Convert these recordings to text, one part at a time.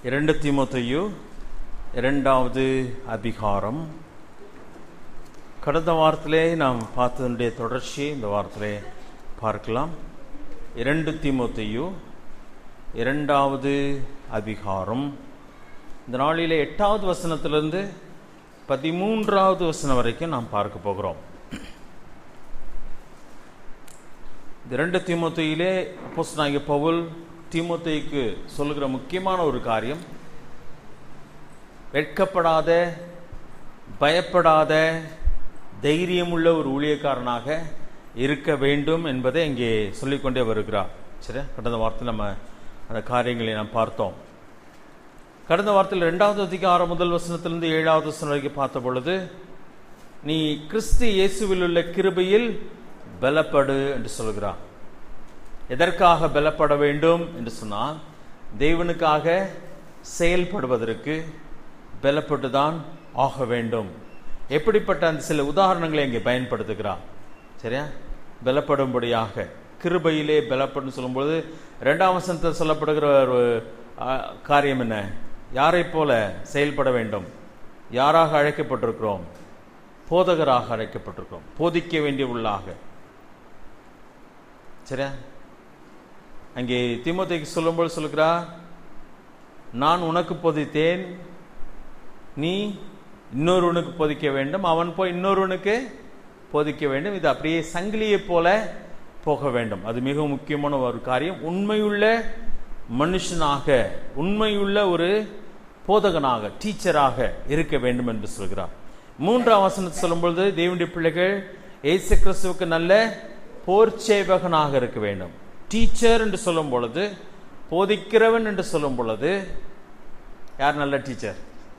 இரண்டு தீமோத்தேயு இரண்டாவது அதிகாரம் கடந்த வாரத்திலே நாம் பார்த்ததனுடைய தொடர்ச்சியை இந்த வாரத்திலே பார்க்கலாம் இரண்டு தீமோத்தேயு இரண்டாவது அதிகாரம் இந்த நாளிலே எட்டாவது வசனத்திலிருந்து பதிமூன்றாவது வசனம் வரைக்கும் நாம் பார்க்க போகிறோம் இந்த இரண்டு தீமோத்தேயிலே அப்போஸ்தலனாகிய பவுல் தீமோத்தேயுக்கு சொல்லுகிற முக்கியமான ஒரு காரியம் வெட்கப்படாத பயப்படாத தைரியமுள்ள ஒரு ஊழியக்காரனாக இருக்க வேண்டும் என்பதை இங்கே சொல்லிக்கொண்டே வருகிறார் சரி கடந்த வாரத்தில் நம்ம அந்த காரியங்களை நாம் பார்த்தோம் கடந்த வாரத்தில் ரெண்டாவது அதிகாரம் முதல் வசனத்திலிருந்து ஏழாவது வசனம் வரைக்கும் பார்த்த பொழுது நீ கிறிஸ்து இயேசுவில் உள்ள கிருபையில் பலப்படு என்று சொல்கிறார் எதற்காக பலப்பட வேண்டும் என்று சொன்னால் தேவனுக்காக செயல்படுவதற்கு பலப்பட்டுதான் ஆக வேண்டும் எப்படிப்பட்ட அந்த சில உதாரணங்களை இங்கே பயன்படுத்துகிறார் சரியா பலப்படும்படியாக கிருபையிலே பலப்படும் சொல்லும்போது இரண்டாம் வசனத்தில் சொல்லப்படுகிற ஒரு காரியம் என்ன யாரை போல செயல்பட வேண்டும் யாராக அழைக்கப்பட்டிருக்கிறோம் போதகராக அழைக்கப்பட்டிருக்கிறோம் போதிக்க வேண்டிய உள்ளாக சரியா அங்கே திமுத்தைக்கு சொல்லும்போது சொல்லுகிறா நான் உனக்கு போதித்தேன் நீ இன்னொருவனுக்கு போதிக்க வேண்டும் அவன் போய் இன்னொருவனுக்கு போதிக்க வேண்டும் இது அப்படியே சங்கிலியை போல போக வேண்டும் அது மிக முக்கியமான ஒரு காரியம் உண்மையுள்ள மனுஷனாக உண்மையுள்ள ஒரு போதகனாக டீச்சராக இருக்க வேண்டும் என்று சொல்கிறார் மூன்றாம் வசனத்தை சொல்லும்பொழுது தேவனுடைய பிள்ளைகள் ஏசு கிறிஸ்துவுக்கு நல்ல போர்ச்சேவகனாக இருக்க வேண்டும் டீச்சர் என்று சொல்லும் பொழுது போதிக்கிறவன் என்று சொல்லும் பொழுது யார் நல்ல டீச்சர்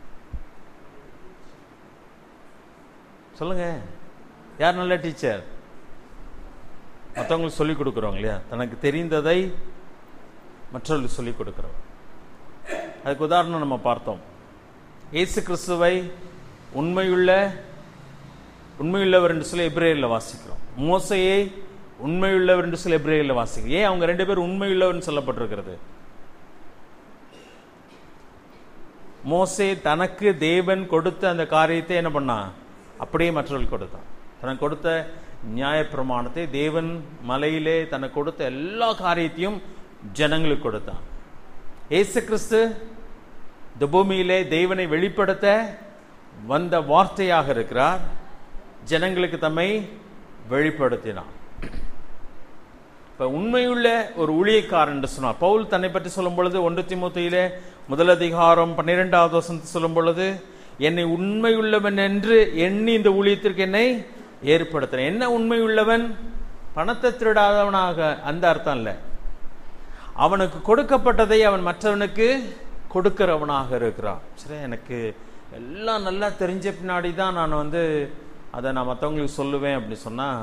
சொல்லுங்க யார் நல்ல டீச்சர் மற்றவங்களுக்கு சொல்லிக் கொடுக்குறோங்க இல்லையா தனக்கு தெரிந்ததை மற்றவர்களுக்கு சொல்லிக் கொடுக்குறோம் அதுக்கு உதாரணம் நம்ம பார்த்தோம் இயேசு கிறிஸ்துவை உண்மையுள்ள உண்மையுள்ளவர் என்று சொல்லி எப்ரேலில் வாசிக்கிறோம் மோசையை உண்மையுள்ளவர் என்று சொல்லி எப்ரேலில் வாசிக்கிறோம் ஏன் அவங்க ரெண்டு பேரும் உண்மையுள்ளவர் சொல்லப்பட்டிருக்கிறது மோசே தனக்கு தேவன் கொடுத்த அந்த காரியத்தை என்ன பண்ணான் அப்படியே மற்றவர்கள் கொடுத்தான் தனக்கு கொடுத்த நியாயப்பிரமாணத்தை தேவன் மலையிலே தனக்கு கொடுத்த எல்லா காரியத்தையும் ஜனங்களுக்கு கொடுத்தான் ஏசு கிறிஸ்து இந்த பூமியிலே தேவனை வெளிப்படுத்த வந்த வார்த்தையாக இருக்கிறார் ஜனங்களுக்கு தம்மை வெளிப்படுத்தினான் இப்ப உண்மையுள்ள ஒரு ஊழியக்காரன் என்று சொன்னார் பவுல் தன்னை பற்றி சொல்லும் பொழுது ஒன்று திமுத்தையிலே முதல் அதிகாரம் பன்னிரெண்டாவது வசனத்தை சொல்லும் பொழுது என்னை உண்மையுள்ளவன் என்று எண்ணி இந்த ஊழியத்திற்கு என்னை ஏற்படுத்தின என்ன உண்மையுள்ளவன் பணத்தை திருடாதவனாக அந்த அர்த்தம் இல்லை அவனுக்கு கொடுக்கப்பட்டதை அவன் மற்றவனுக்கு கொடுக்கிறவனாக இருக்கிறான் சரி எனக்கு எல்லாம் நல்லா தெரிஞ்ச பின்னாடி தான் நான் வந்து அதை நான் மற்றவங்களுக்கு சொல்லுவேன் அப்படின்னு சொன்னால்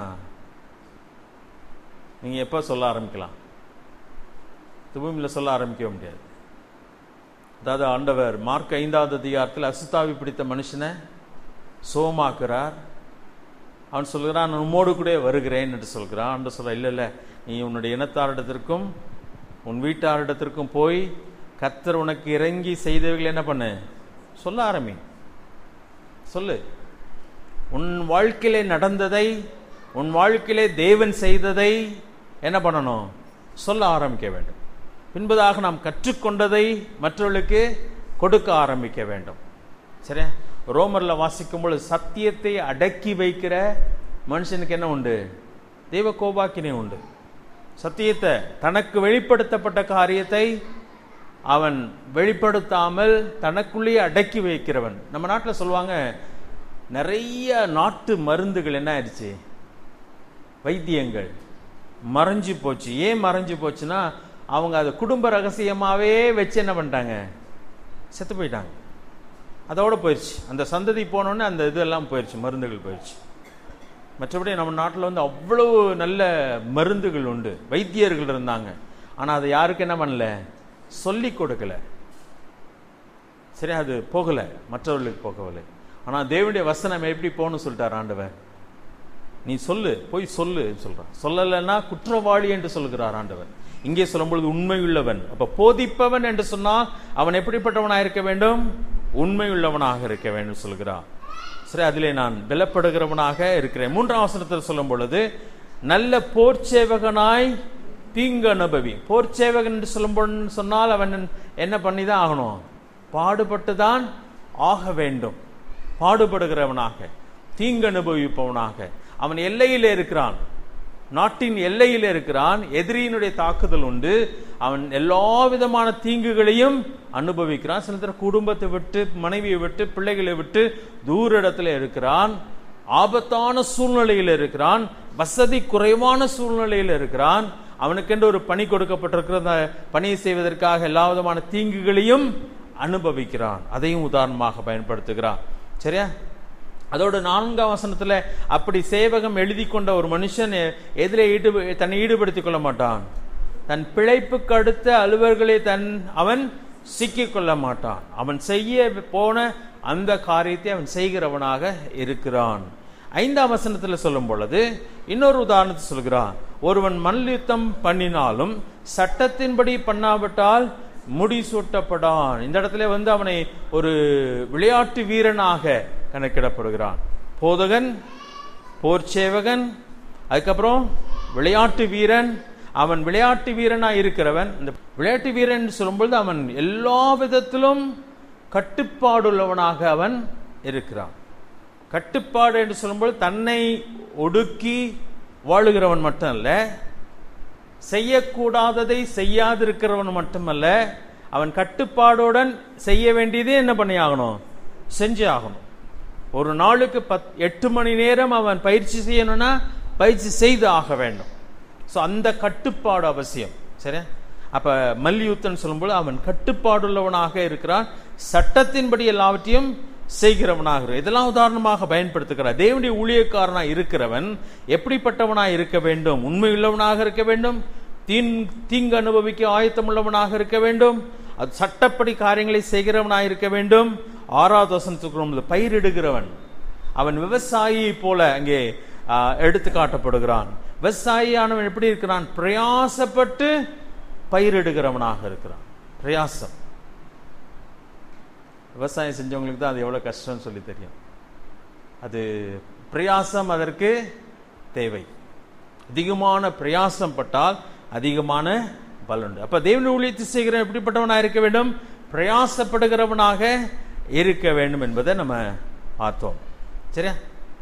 நீங்கள் எப்போ சொல்ல ஆரம்பிக்கலாம் துபூமியில் சொல்ல ஆரம்பிக்க முடியாது அதாவது ஆண்டவர் மார்க் ஐந்தாவது அதிகாரத்தில் அசுத்தாவி பிடித்த மனுஷனை சோமாக்குறார் அவன் சொல்கிறான் நான் உம்மோடு கூட வருகிறேன் என்று சொல்கிறான் என்று சொல்ல இல்லை இல்லை நீ உன்னுடைய இனத்தாரிடத்திற்கும் உன் வீட்டாரிடத்திற்கும் போய் கத்தர் உனக்கு இறங்கி செய்தவர்கள் என்ன பண்ணு சொல்ல ஆரம்பி சொல்லு உன் வாழ்க்கையிலே நடந்ததை உன் வாழ்க்கையிலே தேவன் செய்ததை என்ன பண்ணணும் சொல்ல ஆரம்பிக்க வேண்டும் பின்பதாக நாம் கற்றுக்கொண்டதை மற்றவர்களுக்கு கொடுக்க ஆரம்பிக்க வேண்டும் சரியா ரோமரில் வாசிக்கும் பொழுது சத்தியத்தை அடக்கி வைக்கிற மனுஷனுக்கு என்ன உண்டு தெய்வ கோபாக்கினே உண்டு சத்தியத்தை தனக்கு வெளிப்படுத்தப்பட்ட காரியத்தை அவன் வெளிப்படுத்தாமல் தனக்குள்ளேயே அடக்கி வைக்கிறவன் நம்ம நாட்டில் சொல்லுவாங்க நிறைய நாட்டு மருந்துகள் என்ன ஆயிடுச்சு வைத்தியங்கள் மறைஞ்சு போச்சு ஏன் மறைஞ்சு போச்சுன்னா அவங்க அதை குடும்ப ரகசியமாகவே வச்சு என்ன பண்ணிட்டாங்க செத்து போயிட்டாங்க அதோட போயிடுச்சு அந்த சந்ததி போனோடனே அந்த இதெல்லாம் போயிடுச்சு மருந்துகள் போயிடுச்சு மற்றபடி நம்ம நாட்டில் வந்து அவ்வளவு நல்ல மருந்துகள் உண்டு வைத்தியர்கள் இருந்தாங்க ஆனால் அதை யாருக்கு என்ன பண்ணல சொல்லி கொடுக்கல சரி அது போகலை மற்றவர்களுக்கு போகவில்லை ஆனால் தேவனுடைய வசனம் எப்படி போகணும்னு சொல்லிட்டார் ஆண்டவர் நீ சொல்லு போய் சொல்லு சொல்றான் சொல்லலைன்னா குற்றவாளி என்று சொல்கிறார் ஆண்டவர் இங்கே சொல்லும் பொழுது உண்மையுள்ளவன் அப்ப போதிப்பவன் என்று சொன்னால் அவன் எப்படிப்பட்டவனாக இருக்க வேண்டும் உண்மையுள்ளவனாக இருக்க வேண்டும் சொல்கிறான் சரி அதிலே நான் பலப்படுகிறவனாக இருக்கிறேன் மூன்றாம் வசனத்தில் சொல்லும் பொழுது நல்ல போர்ச்சேவகனாய் தீங்கு அனுபவி போர்ச்சேவகன் என்று சொல்லும் பொழுது சொன்னால் அவன் என்ன பண்ணி தான் ஆகணும் பாடுபட்டு தான் ஆக வேண்டும் பாடுபடுகிறவனாக தீங்கு அனுபவிப்பவனாக அவன் எல்லையிலே இருக்கிறான் நாட்டின் எல்லையில் இருக்கிறான் எதிரியினுடைய தாக்குதல் உண்டு அவன் எல்லா விதமான தீங்குகளையும் அனுபவிக்கிறான் சில நேரம் குடும்பத்தை விட்டு மனைவியை விட்டு பிள்ளைகளை விட்டு தூர இடத்துல இருக்கிறான் ஆபத்தான சூழ்நிலையில் இருக்கிறான் வசதி குறைவான சூழ்நிலையில் இருக்கிறான் அவனுக்கென்று ஒரு பணி கொடுக்கப்பட்டிருக்கிற அந்த பணியை செய்வதற்காக எல்லா விதமான தீங்குகளையும் அனுபவிக்கிறான் அதையும் உதாரணமாக பயன்படுத்துகிறான் சரியா அதோட நான்காம் வசனத்துல அப்படி சேவகம் எழுதி கொண்ட ஒரு மனுஷன் எதிலே ஈடு தன்னை ஈடுபடுத்திக் கொள்ள மாட்டான் தன் பிழைப்புக்கு அடுத்த அலுவல்களை தன் அவன் சிக்கிக் கொள்ள மாட்டான் அவன் செய்ய போன அந்த காரியத்தை அவன் செய்கிறவனாக இருக்கிறான் ஐந்தாம் வசனத்துல சொல்லும் பொழுது இன்னொரு உதாரணத்தை சொல்கிறான் ஒருவன் மல்யுத்தம் பண்ணினாலும் சட்டத்தின்படி பண்ணாவிட்டால் முடிசூட்டப்படான் இந்த இடத்துல வந்து அவனை ஒரு விளையாட்டு வீரனாக கணக்கிடப்படுகிறான் போதகன் போர்ச்சேவகன் அதுக்கப்புறம் விளையாட்டு வீரன் அவன் விளையாட்டு வீரனா இருக்கிறவன் இந்த விளையாட்டு வீரன் சொல்லும்பொழுது அவன் எல்லா விதத்திலும் கட்டுப்பாடுள்ளவனாக அவன் இருக்கிறான் கட்டுப்பாடு என்று சொல்லும்போது தன்னை ஒடுக்கி வாழுகிறவன் மட்டும் அல்ல செய்யக்கூடாததை செய்யாதிருக்கிறவன் மட்டுமல்ல அவன் கட்டுப்பாடுடன் செய்ய வேண்டியதே என்ன பண்ணி ஆகணும் செஞ்சு ஆகணும் ஒரு நாளுக்கு பத் எட்டு மணி நேரம் அவன் பயிற்சி செய்யணும்னா பயிற்சி செய்து ஆக வேண்டும் ஸோ அந்த கட்டுப்பாடு அவசியம் சரியா அப்ப மல்யுத்தன் சொல்லும்போது அவன் கட்டுப்பாடுள்ளவனாக இருக்கிறான் சட்டத்தின்படி எல்லாவற்றையும் செய்கிறவனாக இரு- இதெல்லாம் உதாரணமாக பயன்படுத்துகிறார் தேவனுடைய ஊழியக்காரனா இருக்கிறவன் எப்படிப்பட்டவனா இருக்க வேண்டும் உண்மையுள்ளவனாக இருக்க வேண்டும் தீன் தீங்கு அனுபவிக்க ஆயத்தமுள்ளவனாக இருக்க வேண்டும் அது சட்டப்படி காரியங்களை செய்கிறவனாக இருக்க வேண்டும் ஆறாவது வசனத்துக்கு பயிரிடுகிறவன் அவன் விவசாயியை போல அங்கே ஆ, எடுத்து காட்டப்படுகிறான் விவசாயியானவன் எப்படி இருக்கிறான் பிரயாசப்பட்டு பயிரிடுகிறவனாக இருக்கிறான் பிரயாசம் விவசாயம் செஞ்சவங்களுக்கு தான் அது எவ்வளவு கஷ்டம்னு சொல்லி தெரியும் அது பிரயாசம் அதற்கு தேவை அதிகமான பிரயாசம் பட்டால் அதிகமான பலன் அப்ப தேவனுடைய ஊழியத்தை செய்கிற எப்படிப்பட்டவனாக இருக்க வேண்டும் பிரயாசப்படுகிறவனாக இருக்க வேண்டும் என்பதை நம்ம பார்த்தோம் சரியா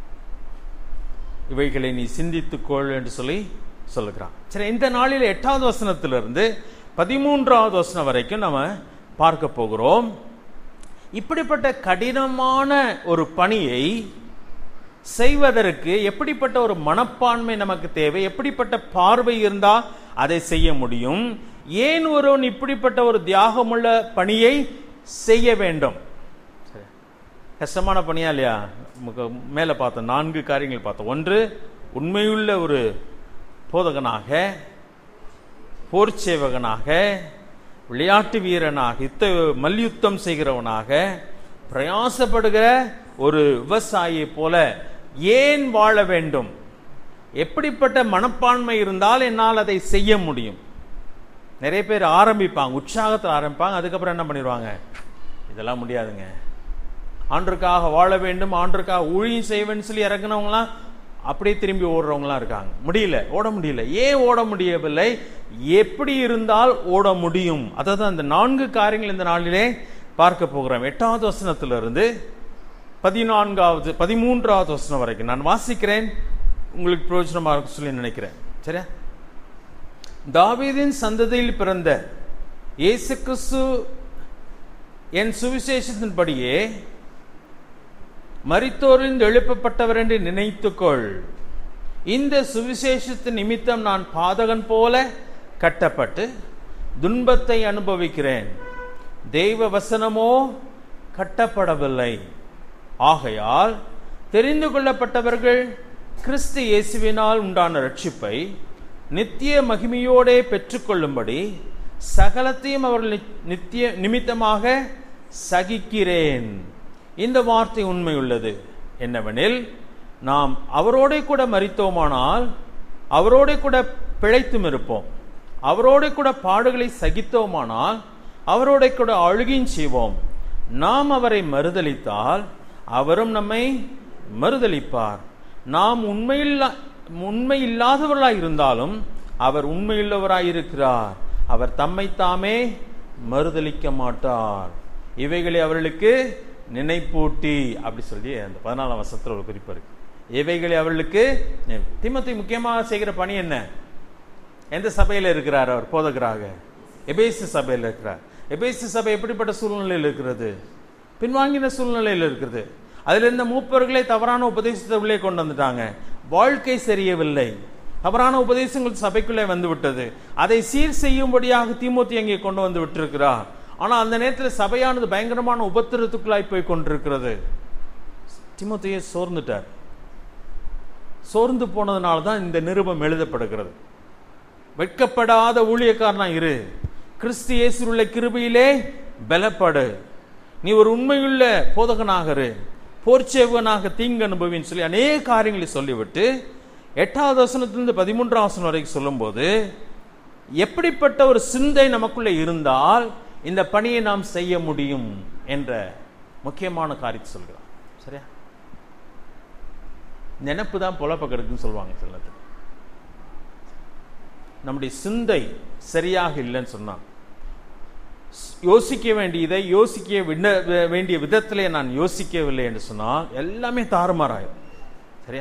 இவைகளை நீ சிந்தித்துக்கொள் என்று சொல்லி சொல்லுகிறான் சரி இந்த நாளில் எட்டாவது வசனத்திலிருந்து பதிமூன்றாவது வசனம் வரைக்கும் நம்ம பார்க்க போகிறோம் இப்படிப்பட்ட கடினமான ஒரு பணியை செய்வதற்கு எப்படிப்பட்ட ஒரு மனப்பான்மை நமக்கு தேவை எப்படிப்பட்ட பார்வை இருந்தால் அதை செய்ய முடியும் ஏன் ஒருவன் இப்படிப்பட்ட ஒரு தியாகமுள்ள பணியை செய்ய வேண்டும் சரி. கஷ்டமான பணியா இல்லையா நமக்கு மேல பார்த்தோம் நான்கு காரியங்கள் பார்த்தோம் ஒன்று உண்மையுள்ள ஒரு போதகனாக போர்ச்சேவகனாக விளையாட்டு வீரனாக யுத்த மல்யுத்தம் செய்கிறவனாக பிரயாசப்படுகிற ஒரு விவசாயியை போல ஏன் வாழ வேண்டும் எப்படிப்பட்ட மனப்பான்மை இருந்தால் என்னால் அதை செய்ய முடியும் நிறைய பேர் ஆரம்பிப்பாங்க உற்சாகத்தில் ஆரம்பிப்பாங்க அதுக்கப்புறம் என்ன பண்ணிடுவாங்க இதெல்லாம் முடியாதுங்க ஆண்டுக்காக வாழ வேண்டும் ஆண்டுக்காக ஊழியம் செய்வேன்னு சொல்லி இறங்குனவங்களாம் அப்படியே திரும்பி ஓடுறவங்களாம் இருக்காங்க முடியல ஓட முடியல ஏன் ஓட முடியவில்லை எப்படி இருந்தால் ஓட முடியும் அதாவது அந்த நான்கு காரியங்கள் இந்த நாளிலே பார்க்க போகிறோம் எட்டாவது வசனத்திலிருந்து பதினான்காவது பதிமூன்றாவது வசனம் வரைக்கும் நான் வாசிக்கிறேன் உங்களுக்கு பிரயோஜனமா இருக்கும் சொல்லி நினைக்கிறேன் சரியா தாவீதின் சந்ததியில் பிறந்த இயேசு கிறிஸ்து என் சுவிசேஷத்தின்படியே மரித்தோரில் எழுப்பப்பட்டவர் என்று நினைத்துக்கொள் இந்த சுவிசேஷத்தின் நிமித்தம் நான் பாதகன் போல கட்டப்பட்டு துன்பத்தை அனுபவிக்கிறேன் தெய்வ வசனமோ கட்டப்படவில்லை ஆகையால் தெரிந்து கொள்ளப்பட்டவர்கள் கிறிஸ்து இயேசுவினால் உண்டான ரட்சிப்பை நித்திய மகிமையோடே பெற்றுக்கொள்ளும்படி சகலத்தையும் அவர்கள் நி- நித்திய நிமித்தமாக சகிக்கிறேன் இந்த வார்த்தை உண்மை உள்ளது என்னவெனில் நாம் அவரோடே கூட மரித்தோமானால் அவரோடே கூட பிழைத்தும் இருப்போம் அவரோட கூட பாடுகளை சகித்தோமானால் அவரோட கூட அழுகையும் செய்வோம் நாம் அவரை மறுதலித்தால் அவரும் நம்மை மறுதலிப்பார் நாம் உண்மையில்லா உண்மை இல்லாதவர்களாய் இருந்தாலும் அவர் உண்மையுள்ளவராய் இருக்கிறார் அவர் தம்மை தாமே மறுதலிக்க மாட்டார் இவைகளை அவர்களுக்கு நினைப்பூட்டி அப்படி சொல்லி அந்த பதினாலாம் வருஷத்துல ஒரு குறிப்பு இருக்கு இவைகளை அவர்களுக்கு திமுத்தி முக்கியமாக செய்கிற பணி என்ன எந்த சபையில் இருக்கிறார் அவர் போதகராக எபேசு சபையில் இருக்கிறார் எபேசு சபை எப்படிப்பட்ட சூழ்நிலையில் இருக்கிறது பின்வாங்கின சூழ்நிலையில் இருக்கிறது அதில் இருந்த மூப்பர்களே தவறான உபதேசத்தை உள்ளே கொண்டு வந்துட்டாங்க வாழ்க்கை சரியவில்லை தவறான உபதேசங்கள் சபைக்குள்ளே வந்து விட்டது அதை சீர் செய்யும்படியாக தீமோத்தி அங்கே கொண்டு வந்து விட்டிருக்கிறார் ஆனால் அந்த நேரத்தில் சபையானது பயங்கரமான உபத்திரத்துக்குள்ளாய் போய் கொண்டிருக்கிறது திமுத்தையே சோர்ந்துட்டார் சோர்ந்து போனதுனால தான் இந்த நிருபம் எழுதப்படுகிறது வெட்கப்படாத ஊழியக்காரனா இரு கிறிஸ்து இயேசுள்ள கிருபையிலே பலப்படு நீ ஒரு உண்மையுள்ள போதகனாக இரு போர்ச்சேவனாக தீங்கு அனுபவின்னு சொல்லி அநேக காரியங்களை சொல்லிவிட்டு எட்டாவது வசனத்திலிருந்து பதிமூன்றாம் வசனம் வரைக்கும் சொல்லும்போது எப்படிப்பட்ட ஒரு சிந்தை நமக்குள்ளே இருந்தால் இந்த பணியை நாம் செய்ய முடியும் என்ற முக்கியமான காரியத்தை சொல்கிறான் சரியா நினப்பு தான் புலப்ப கெடுக்குன்னு சொல்லுவாங்க சிலது நம்முடைய சிந்தை சரியாக இல்லைன்னு சொன்னா யோசிக்க வேண்டியதை யோசிக்க வேண்டிய விதத்திலே நான் யோசிக்கவில்லை என்று சொன்னால் எல்லாமே தாறுமாறாயும் சரியா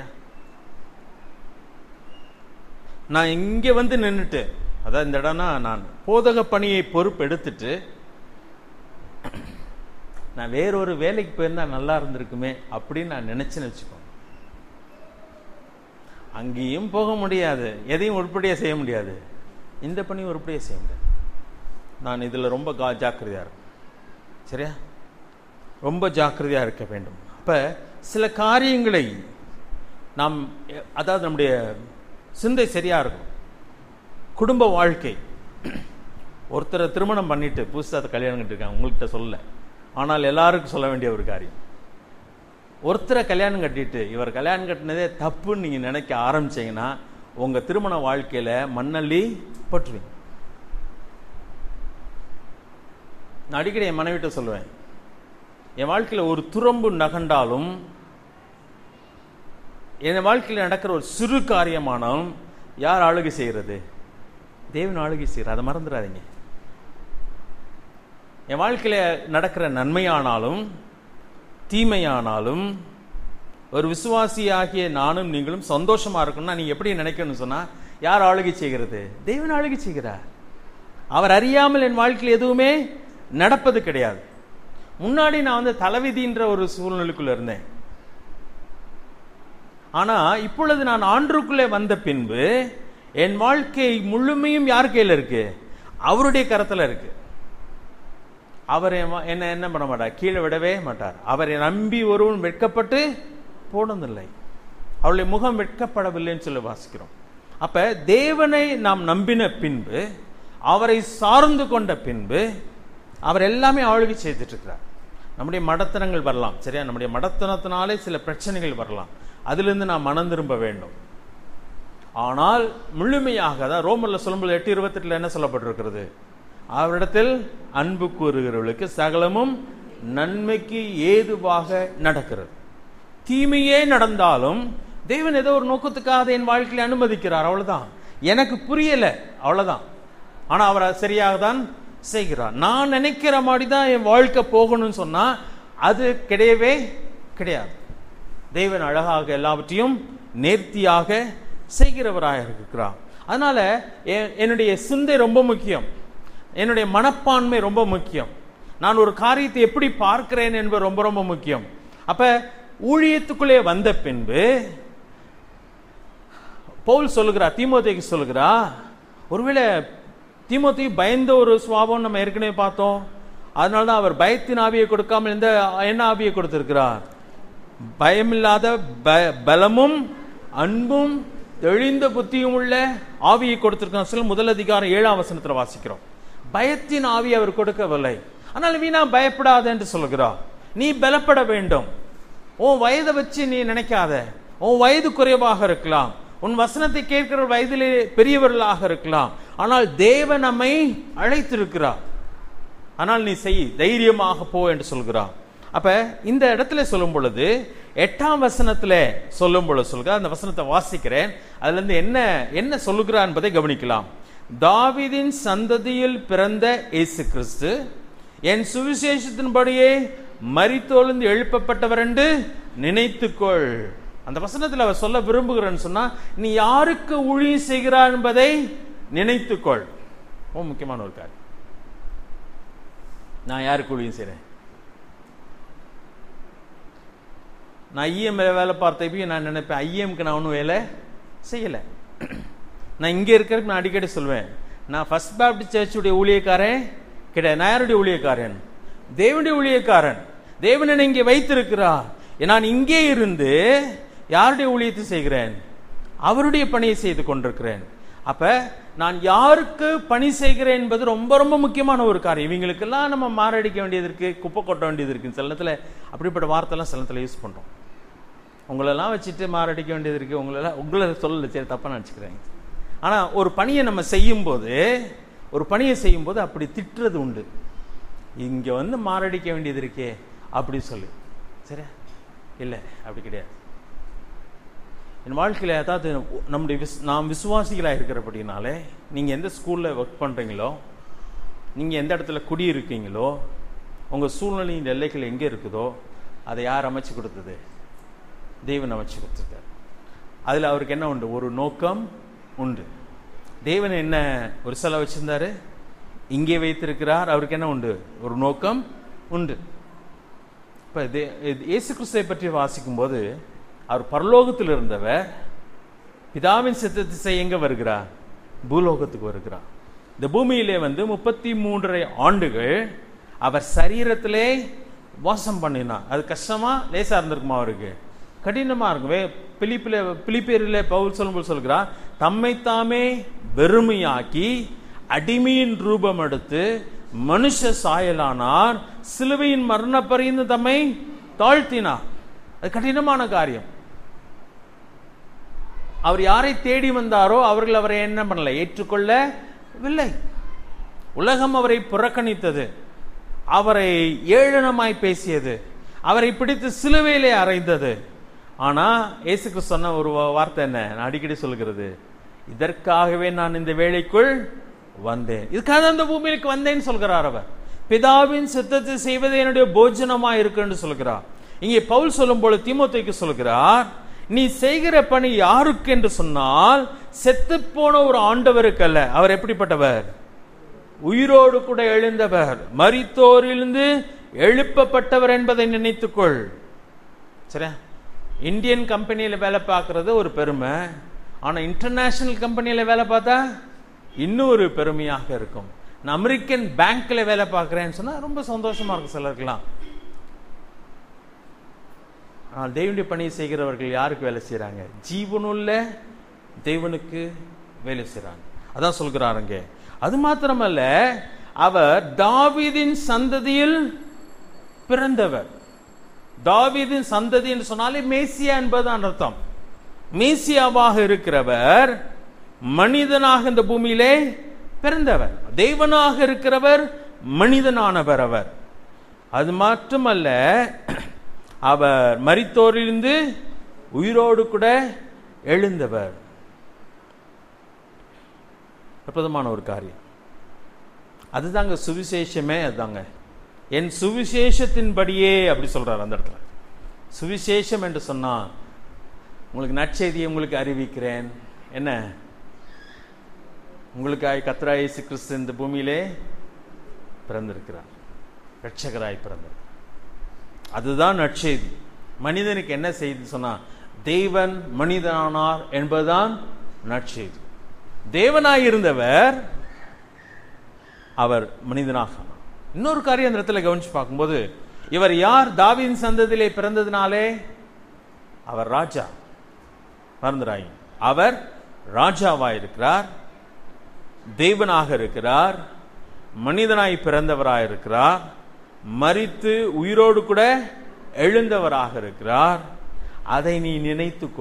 நான் இங்கே வந்து நின்றுட்டு அதான் இந்த இடம்னா நான் போதக பணியை பொறுப்பு எடுத்துட்டு நான் வேறொரு வேலைக்கு போயிருந்தா நல்லா இருந்திருக்குமே அப்படின்னு நான் நினைச்சுன்னு வச்சுக்கோ அங்கேயும் போக முடியாது எதையும் உருப்படியாக செய்ய முடியாது இந்த பணியும் உருப்படியாக செய்ய முடியாது நான் இதில் ரொம்ப கா ஜாக்கிரதையாக இருக்கும் சரியா ரொம்ப ஜாக்கிரதையாக இருக்க வேண்டும் அப்போ சில காரியங்களை நாம் அதாவது நம்முடைய சிந்தை சரியாக இருக்கும் குடும்ப வாழ்க்கை ஒருத்தரை திருமணம் பண்ணிட்டு புதுசாக கல்யாணம் கட்டிருக்காங்க உங்கள்கிட்ட சொல்லலை ஆனால் எல்லாருக்கும் சொல்ல வேண்டிய ஒரு காரியம் ஒருத்தரை கல்யாணம் கட்டிட்டு இவர் கல்யாணம் கட்டினதே தப்புன்னு நீங்கள் நினைக்க ஆரம்பிச்சீங்கன்னா உங்கள் திருமண வாழ்க்கையில் மண்ணள்ளி பற்றுவீங்க நான் அடிக்கடி என் மனைவிட்ட சொல்லுவேன் என் வாழ்க்கையில் ஒரு துரம்பு நகண்டாலும் என் வாழ்க்கையில் நடக்கிற ஒரு சிறு காரியமானாலும் யார் ஆளுகை செய்கிறது தேவன் ஆளுகை செய்கிறார் அதை மறந்துடாதீங்க என் வாழ்க்கையில் நடக்கிற நன்மையானாலும் தீமையானாலும் ஒரு விசுவாசியாகிய நானும் நீங்களும் சந்தோஷமா இருக்கணும்னா நீங்க எப்படி நினைக்கணும்னு சொன்னா யார் ஆளுகை செய்கிறது தேவன் ஆளுகை செய்கிறார் அவர் அறியாமல் என் வாழ்க்கையில் எதுவுமே நடப்பது கிடையாது முன்னாடி நான் வந்து தலைவிதின்ற ஒரு சூழ்நிலைக்குள்ள இருந்தேன் ஆனா இப்பொழுது நான் ஆண்டுக்குள்ளே வந்த பின்பு என் வாழ்க்கை முழுமையும் யார் கையில் இருக்கு அவருடைய கரத்துல இருக்கு அவர் என்ன என்ன பண்ண மாட்டார் கீழே விடவே மாட்டார் அவரை நம்பி ஒருவன் வெட்கப்பட்டு போனதில்லை அவளுடைய முகம் வெட்கப்படவில்லைன்னு சொல்லி வாசிக்கிறோம் அப்ப தேவனை நாம் நம்பின பின்பு அவரை சார்ந்து கொண்ட பின்பு அவர் எல்லாமே ஆளுகை செய்துட்டு இருக்கிறார் நம்முடைய மடத்தனங்கள் வரலாம் சரியா நம்முடைய மடத்தனத்தினாலே சில பிரச்சனைகள் வரலாம் அதிலிருந்து நாம் மனம் திரும்ப வேண்டும் ஆனால் முழுமையாக தான் ரோமர்ல சொல்லும்போது எட்டு இருபத்தெட்டுல என்ன சொல்லப்பட்டிருக்கிறது அவரிடத்தில் அன்பு கூறுகிறவர்களுக்கு சகலமும் நன்மைக்கு ஏதுவாக நடக்கிறது தீமையே நடந்தாலும் தேவன் ஏதோ ஒரு நோக்கத்துக்காக என் வாழ்க்கையில் அனுமதிக்கிறார் அவ்வளவுதான் எனக்கு புரியல அவ்வளவுதான் ஆனா அவர் சரியாக தான் செய்கிறார் நான் நினைக்கிற மாதிரி தான் என் வாழ்க்கை போகணும்னு சொன்னா அது கிடையவே கிடையாது தேவன் அழகாக எல்லாவற்றையும் நேர்த்தியாக செய்கிறவராக இருக்கிறார் அதனால என்னுடைய சிந்தை ரொம்ப முக்கியம் என்னுடைய மனப்பான்மை ரொம்ப முக்கியம் நான் ஒரு காரியத்தை எப்படி பார்க்கிறேன் என்பது ரொம்ப ரொம்ப முக்கியம் அப்ப ஊழியத்துக்குள்ளே வந்த பின்பு பவுல் சொல்லுகிறா தீமோத்தேக்கு சொல்லுகிறா ஒருவேளை தீமோத்தி பயந்த ஒரு சுவாபம் நம்ம ஏற்கனவே பார்த்தோம் அதனால தான் அவர் பயத்தின் ஆவியை கொடுக்காமல் எந்த என்ன ஆவியை கொடுத்திருக்கிறார் பயமில்லாத பலமும் அன்பும் தெளிந்த புத்தியும் உள்ள ஆவியை கொடுத்திருக்கார் சொல்ல முதல் அதிகாரம் ஏழாம் வசனத்தில் வாசிக்கிறோம் பயத்தின் ஆவி அவர் கொடுக்கவில்லை ஆனால் வீணா பயப்படாத என்று சொல்லுகிறார் நீ பலப்பட வேண்டும் உன் வயதை வச்சு நீ நினைக்காத உன் வயது குறைவாக இருக்கலாம் உன் வசனத்தை கேட்கிற வயதிலே பெரியவர்களாக இருக்கலாம் ஆனால் தேவன் நம்மை அழைத்திருக்கிறார் ஆனால் நீ செய் தைரியமாக போ என்று சொல்கிறார் அப்ப இந்த இடத்துல சொல்லும் பொழுது எட்டாம் வசனத்துல சொல்லும் பொழுது சொல்கிறார் அந்த வசனத்தை வாசிக்கிறேன் அதுல இருந்து என்ன என்ன சொல்லுகிறார் என்பதை கவனிக்கலாம் தாவீதின் சந்ததியில் பிறந்த இயேசு கிறிஸ்து என் சுவிசேஷத்தின்படியே மரித்தொழுந்து எழுப்பப்பட்டவர் என்று நினைத்துக்கொள் அந்த வசனத்தில் அவர் சொல்ல விரும்புகிறேன்னு சொன்னா நீ யாருக்கு ஊழியம் செய்கிறார் என்பதை நினைத்துக்கொள் ரொம்ப முக்கியமான ஒரு காரியம் நான் யாருக்கு ஊழியம் செய்றேன் நான் ஐஎம் வேலை பார்த்தப்பயும் நான் நினைப்பேன் ஐஎம்க்கு நான் ஒன்றும் வேலை செய்யலை நான் இங்கே இருக்கிறதுக்கு நான் அடிக்கடி சொல்வேன் நான் ஃபர்ஸ்ட் பேப்டிஸ்ட் சர்ச்சுடைய ஊழியக்காரன் கிடையாது நான் யாருடைய ஊழியக்காரன் தேவனுடைய ஊழியக்காரன் தேவன் என்னை இங்கே வைத்திருக்கிறார் நான் இங்கே இருந்து யாருடைய ஊழியத்தை செய்கிறேன் அவருடைய பணியை செய்து கொண்டிருக்கிறேன் அப்ப நான் யாருக்கு பணி செய்கிறேன் என்பது ரொம்ப ரொம்ப முக்கியமான ஒரு காரியம் இவங்களுக்கெல்லாம் நம்ம மாரடிக்க வேண்டியது இருக்கு குப்பை கொட்ட வேண்டியது இருக்கு சில நேரத்தில் அப்படிப்பட்ட வார்த்தைலாம் சில நேரத்தில் யூஸ் பண்றோம் உங்களெல்லாம் வச்சுட்டு மாரடிக்க வேண்டியது இருக்கு உங்களெல்லாம் உங்களை சொல்லல சரி தப்பா நினச்சிக்கிறேன் ஆனா ஒரு பணியை நம்ம செய்யும்போது ஒரு பணியை செய்யும்போது அப்படி திட்டுறது உண்டு இங்க வந்து மாரடிக்க வேண்டியது இருக்கே அப்படி சொல்லு சரியா இல்லை அப்படி கிடையாது என் வாழ்க்கையில் அதாவது நம்முடைய விஸ் நாம் விசுவாசிகளாக இருக்கிறபடினாலே நீங்கள் எந்த ஸ்கூலில் ஒர்க் பண்ணுறீங்களோ நீங்கள் எந்த இடத்துல குடியிருக்கீங்களோ உங்கள் சூழ்நிலையின் எல்லைகள் எங்கே இருக்குதோ அதை யார் அமைச்சு கொடுத்தது தேவன் அமைச்சு கொடுத்துருக்கார் அதில் அவருக்கு என்ன உண்டு ஒரு நோக்கம் உண்டு தேவன் என்ன ஒரு சில வச்சிருந்தாரு இங்கே வைத்திருக்கிறார் அவருக்கு என்ன உண்டு ஒரு நோக்கம் உண்டு இப்போ இயேசு கிறிஸ்துவை பற்றி வாசிக்கும் போது அவர் பரலோகத்தில் இருந்தவர் பிதாவின் சித்தத்தை செய்ய எங்க வருகிறார் பூலோகத்துக்கு வருகிறார் இந்த பூமியிலே வந்து முப்பத்தி மூன்றரை ஆண்டுகள் அவர் சரீரத்திலே வாசம் பண்ணினார் அது கஷ்டமா லேசா இருந்திருக்குமா அவருக்கு கடினமா இருக்கும் வே பிலிப்பில பிலிப்பேரில் பவுல் சொல்லும்போது சொல்கிறார் தம்மை தாமே வெறுமையாக்கி அடிமையின் ரூபம் எடுத்து மனுஷ சாயலானார் சிலுவையின் மரண பரிந்து தம்மை தாழ்த்தினார் அது கடினமான காரியம் அவர் யாரை தேடி வந்தாரோ அவர்கள் அவரை என்ன பண்ணல ஏற்றுக்கொள்ளவில்லை உலகம் அவரை புறக்கணித்தது அவரை ஏளனமாய் பேசியது அவரை பிடித்து சிலுவையிலே அறைந்தது ஆனா இயேசுக்கு சொன்ன ஒரு வார்த்தை என்ன நான் அடிக்கடி சொல்கிறது இதற்காகவே நான் இந்த வேலைக்குள் வந்தேன் இதுக்காக அந்த பூமியிற்கு வந்தேன்னு சொல்கிறார் அவர் பிதாவின் சித்தத்தை செய்வது என்னுடைய போஜனமா இருக்குன்னு சொல்கிறார் இங்கே பவுல் சொல்லும் போது தீமோத்தைக்கு சொல்கிறார் நீ செய்கிற பணி யாருக்கு என்று சொன்னால் செத்து போன ஒரு ஆண்டவருக்கு அல்ல அவர் எப்படிப்பட்டவர் உயிரோடு கூட எழுந்தவர் மரித்தோரிலிருந்து எழுப்பப்பட்டவர் என்பதை நினைத்துக்கொள் சரியா இந்தியன் கம்பெனியில் வேலை பார்க்கறது ஒரு பெருமை ஆனால் இன்டர்நேஷனல் கம்பெனியில் வேலை பார்த்தா இன்னும் ஒரு பெருமையாக இருக்கும் நான் அமெரிக்கன் பேங்க்ல வேலை பார்க்குறேன்னு சொன்னால் ரொம்ப சந்தோஷமா இருக்கும் சிலருக்கெல்லாம் ஆனால் தெய்வனுடைய பணி செய்கிறவர்கள் யாருக்கு வேலை செய்கிறாங்க ஜீவனுள்ள தெய்வனுக்கு வேலை செய்கிறாங்க அதான் சொல்கிறாருங்க அது மாத்திரமல்ல அவர் தாவீதின் சந்ததியில் பிறந்தவர் தாவீதின் சந்ததி என்று சொன்னாலே மேசியா என்பதுதான் அர்த்தம் மேசியாவாக இருக்கிறவர் மனிதனாக இந்த பூமியிலே பிறந்தவர் தெய்வனாக இருக்கிறவர் மனிதனானவர் அவர் அது மட்டுமல்ல அவர் மரித்தோரிலிருந்து உயிரோடு கூட எழுந்தவர் அற்புதமான ஒரு காரியம் அதுதாங்க சுவிசேஷமே அதுதாங்க என் சுவிசேஷத்தின்படியே அப்படி சொல்றாரு அந்த இடத்துல சுவிசேஷம் என்று சொன்னா உங்களுக்கு நற்செய்தியை உங்களுக்கு அறிவிக்கிறேன் என்ன உங்களுக்காய் கத்ரா இயேசு கிறிஸ்து இந்த பூமியிலே பிறந்திருக்கிறார் ரட்சகராய் பிறந்தார் அதுதான் நற்செய்தி மனிதனுக்கு என்ன செய்தி சொன்னா தேவன் மனிதனானார் என்பதுதான் நற்செய்தி தேவனாய் இருந்தவர் அவர் மனிதனாக ஆனார். இன்னொரு காரியம் அந்த இடத்துல கவனிச்சு பார்க்கும்போது இவர் யார் தாவீதின் சந்ததியிலே பிறந்ததினாலே அவர் ராஜா மறந்துடாய் அவர் ராஜாவாய் இருக்கிறார் தேவனாக இருக்கிறார் மனிதனாய் பிறந்தவராய் இருக்கிறார் மரித்து உயிரோடு கூட எழுந்தவராக இருக்கிறார் அதை நீ நினைத்துக்கொள்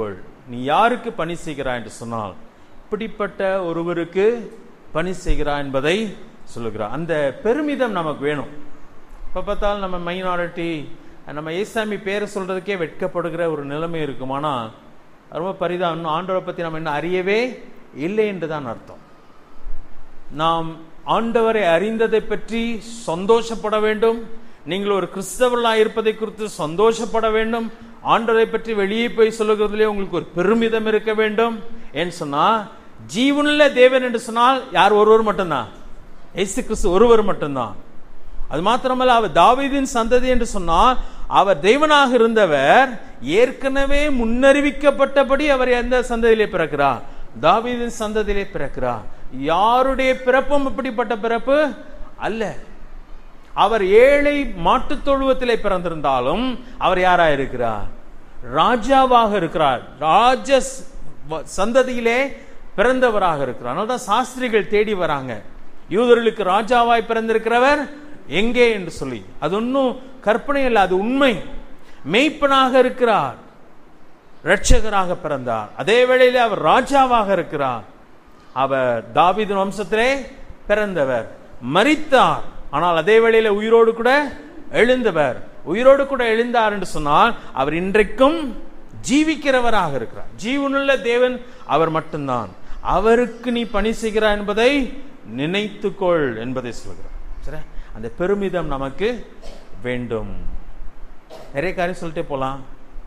நீ யாருக்கு பணி செய்கிறாய் என்று சொன்னால் இப்படிப்பட்ட ஒருவருக்கு பணி செய்கிறாய் என்பதை சொல்லுகிறார் அந்த பெருமிதம் நமக்கு வேணும் இப்போ பார்த்தாலும் நம்ம மைனாரிட்டி நம்ம ஏசாமி பேரை சொல்றதுக்கே வெட்கப்படுகிற ஒரு நிலைமை இருக்குமானா ரொம்ப பரிதா இன்னும் ஆண்டவரை பற்றி நம்ம இன்னும் அறியவே இல்லை என்று தான் அர்த்தம் நாம் ஆண்டவரை அறிந்ததை பற்றி சந்தோஷப்பட வேண்டும் நீங்கள் ஒரு கிறிஸ்தவர்களாக இருப்பதை குறித்து சந்தோஷப்பட வேண்டும் ஆண்டவரை பற்றி வெளியே போய் சொல்லுகிறதுலே உங்களுக்கு ஒரு பெருமிதம் இருக்க வேண்டும் ஏன்னு சொன்னா ஜீவனுள்ள தேவன் என்று சொன்னால் யார் ஒருவர் மட்டும்தான் இயேசு கிறிஸ்து ஒருவர் மட்டும்தான் அது மாத்திரமல்ல அவர் தாவீதின் சந்ததி என்று சொன்னால் அவர் தெய்வனாக இருந்தவர் ஏற்கனவே முன்னறிவிக்கப்பட்டபடி அவர் எந்த சந்ததியிலே பிறக்கிறார் தாவீதின் சந்ததியிலே பிறக்கிறார் யாருடைய பிறப்பும் இப்படிப்பட்ட பிறப்பு அல்ல அவர் ஏழை மாட்டுத் தொழுவத்திலே பிறந்திருந்தாலும் அவர் யாரா இருக்கிறார் ராஜாவாக இருக்கிறார் ராஜ சந்ததியிலே பிறந்தவராக இருக்கிறார் அதனால தான் சாஸ்திரிகள் தேடி வராங்க யூதர்களுக்கு ராஜாவாய் பிறந்திருக்கிறவர் எங்கே என்று சொல்லி அது ஒன்றும் கற்பனை இல்லை அது உண்மை மெய்ப்பனாக இருக்கிறார் இரட்சகராக பிறந்தார் அதே வேளையிலே அவர் ராஜாவாக இருக்கிறார் அவர் தாவீது வம்சத்திலே பிறந்தவர் மரித்தார் ஆனால் அதே வேளையில உயிரோடு கூட எழுந்தவர் உயிரோடு கூட எழுந்தார் என்று சொன்னால் அவர் இன்றைக்கும் ஜீவிக்கிறவராக இருக்கிறார் ஜீவனுள்ள தேவன் அவர் மட்டும்தான் அவருக்கு நீ பணி செய்கிறாய் என்பதை நினைத்துக்கொள் என்பதை சொல்கிறார் சரி அந்த பெருமிதம் நமக்கு வேண்டும் நிறைய காரியம் சொல்லிட்டே போலாம்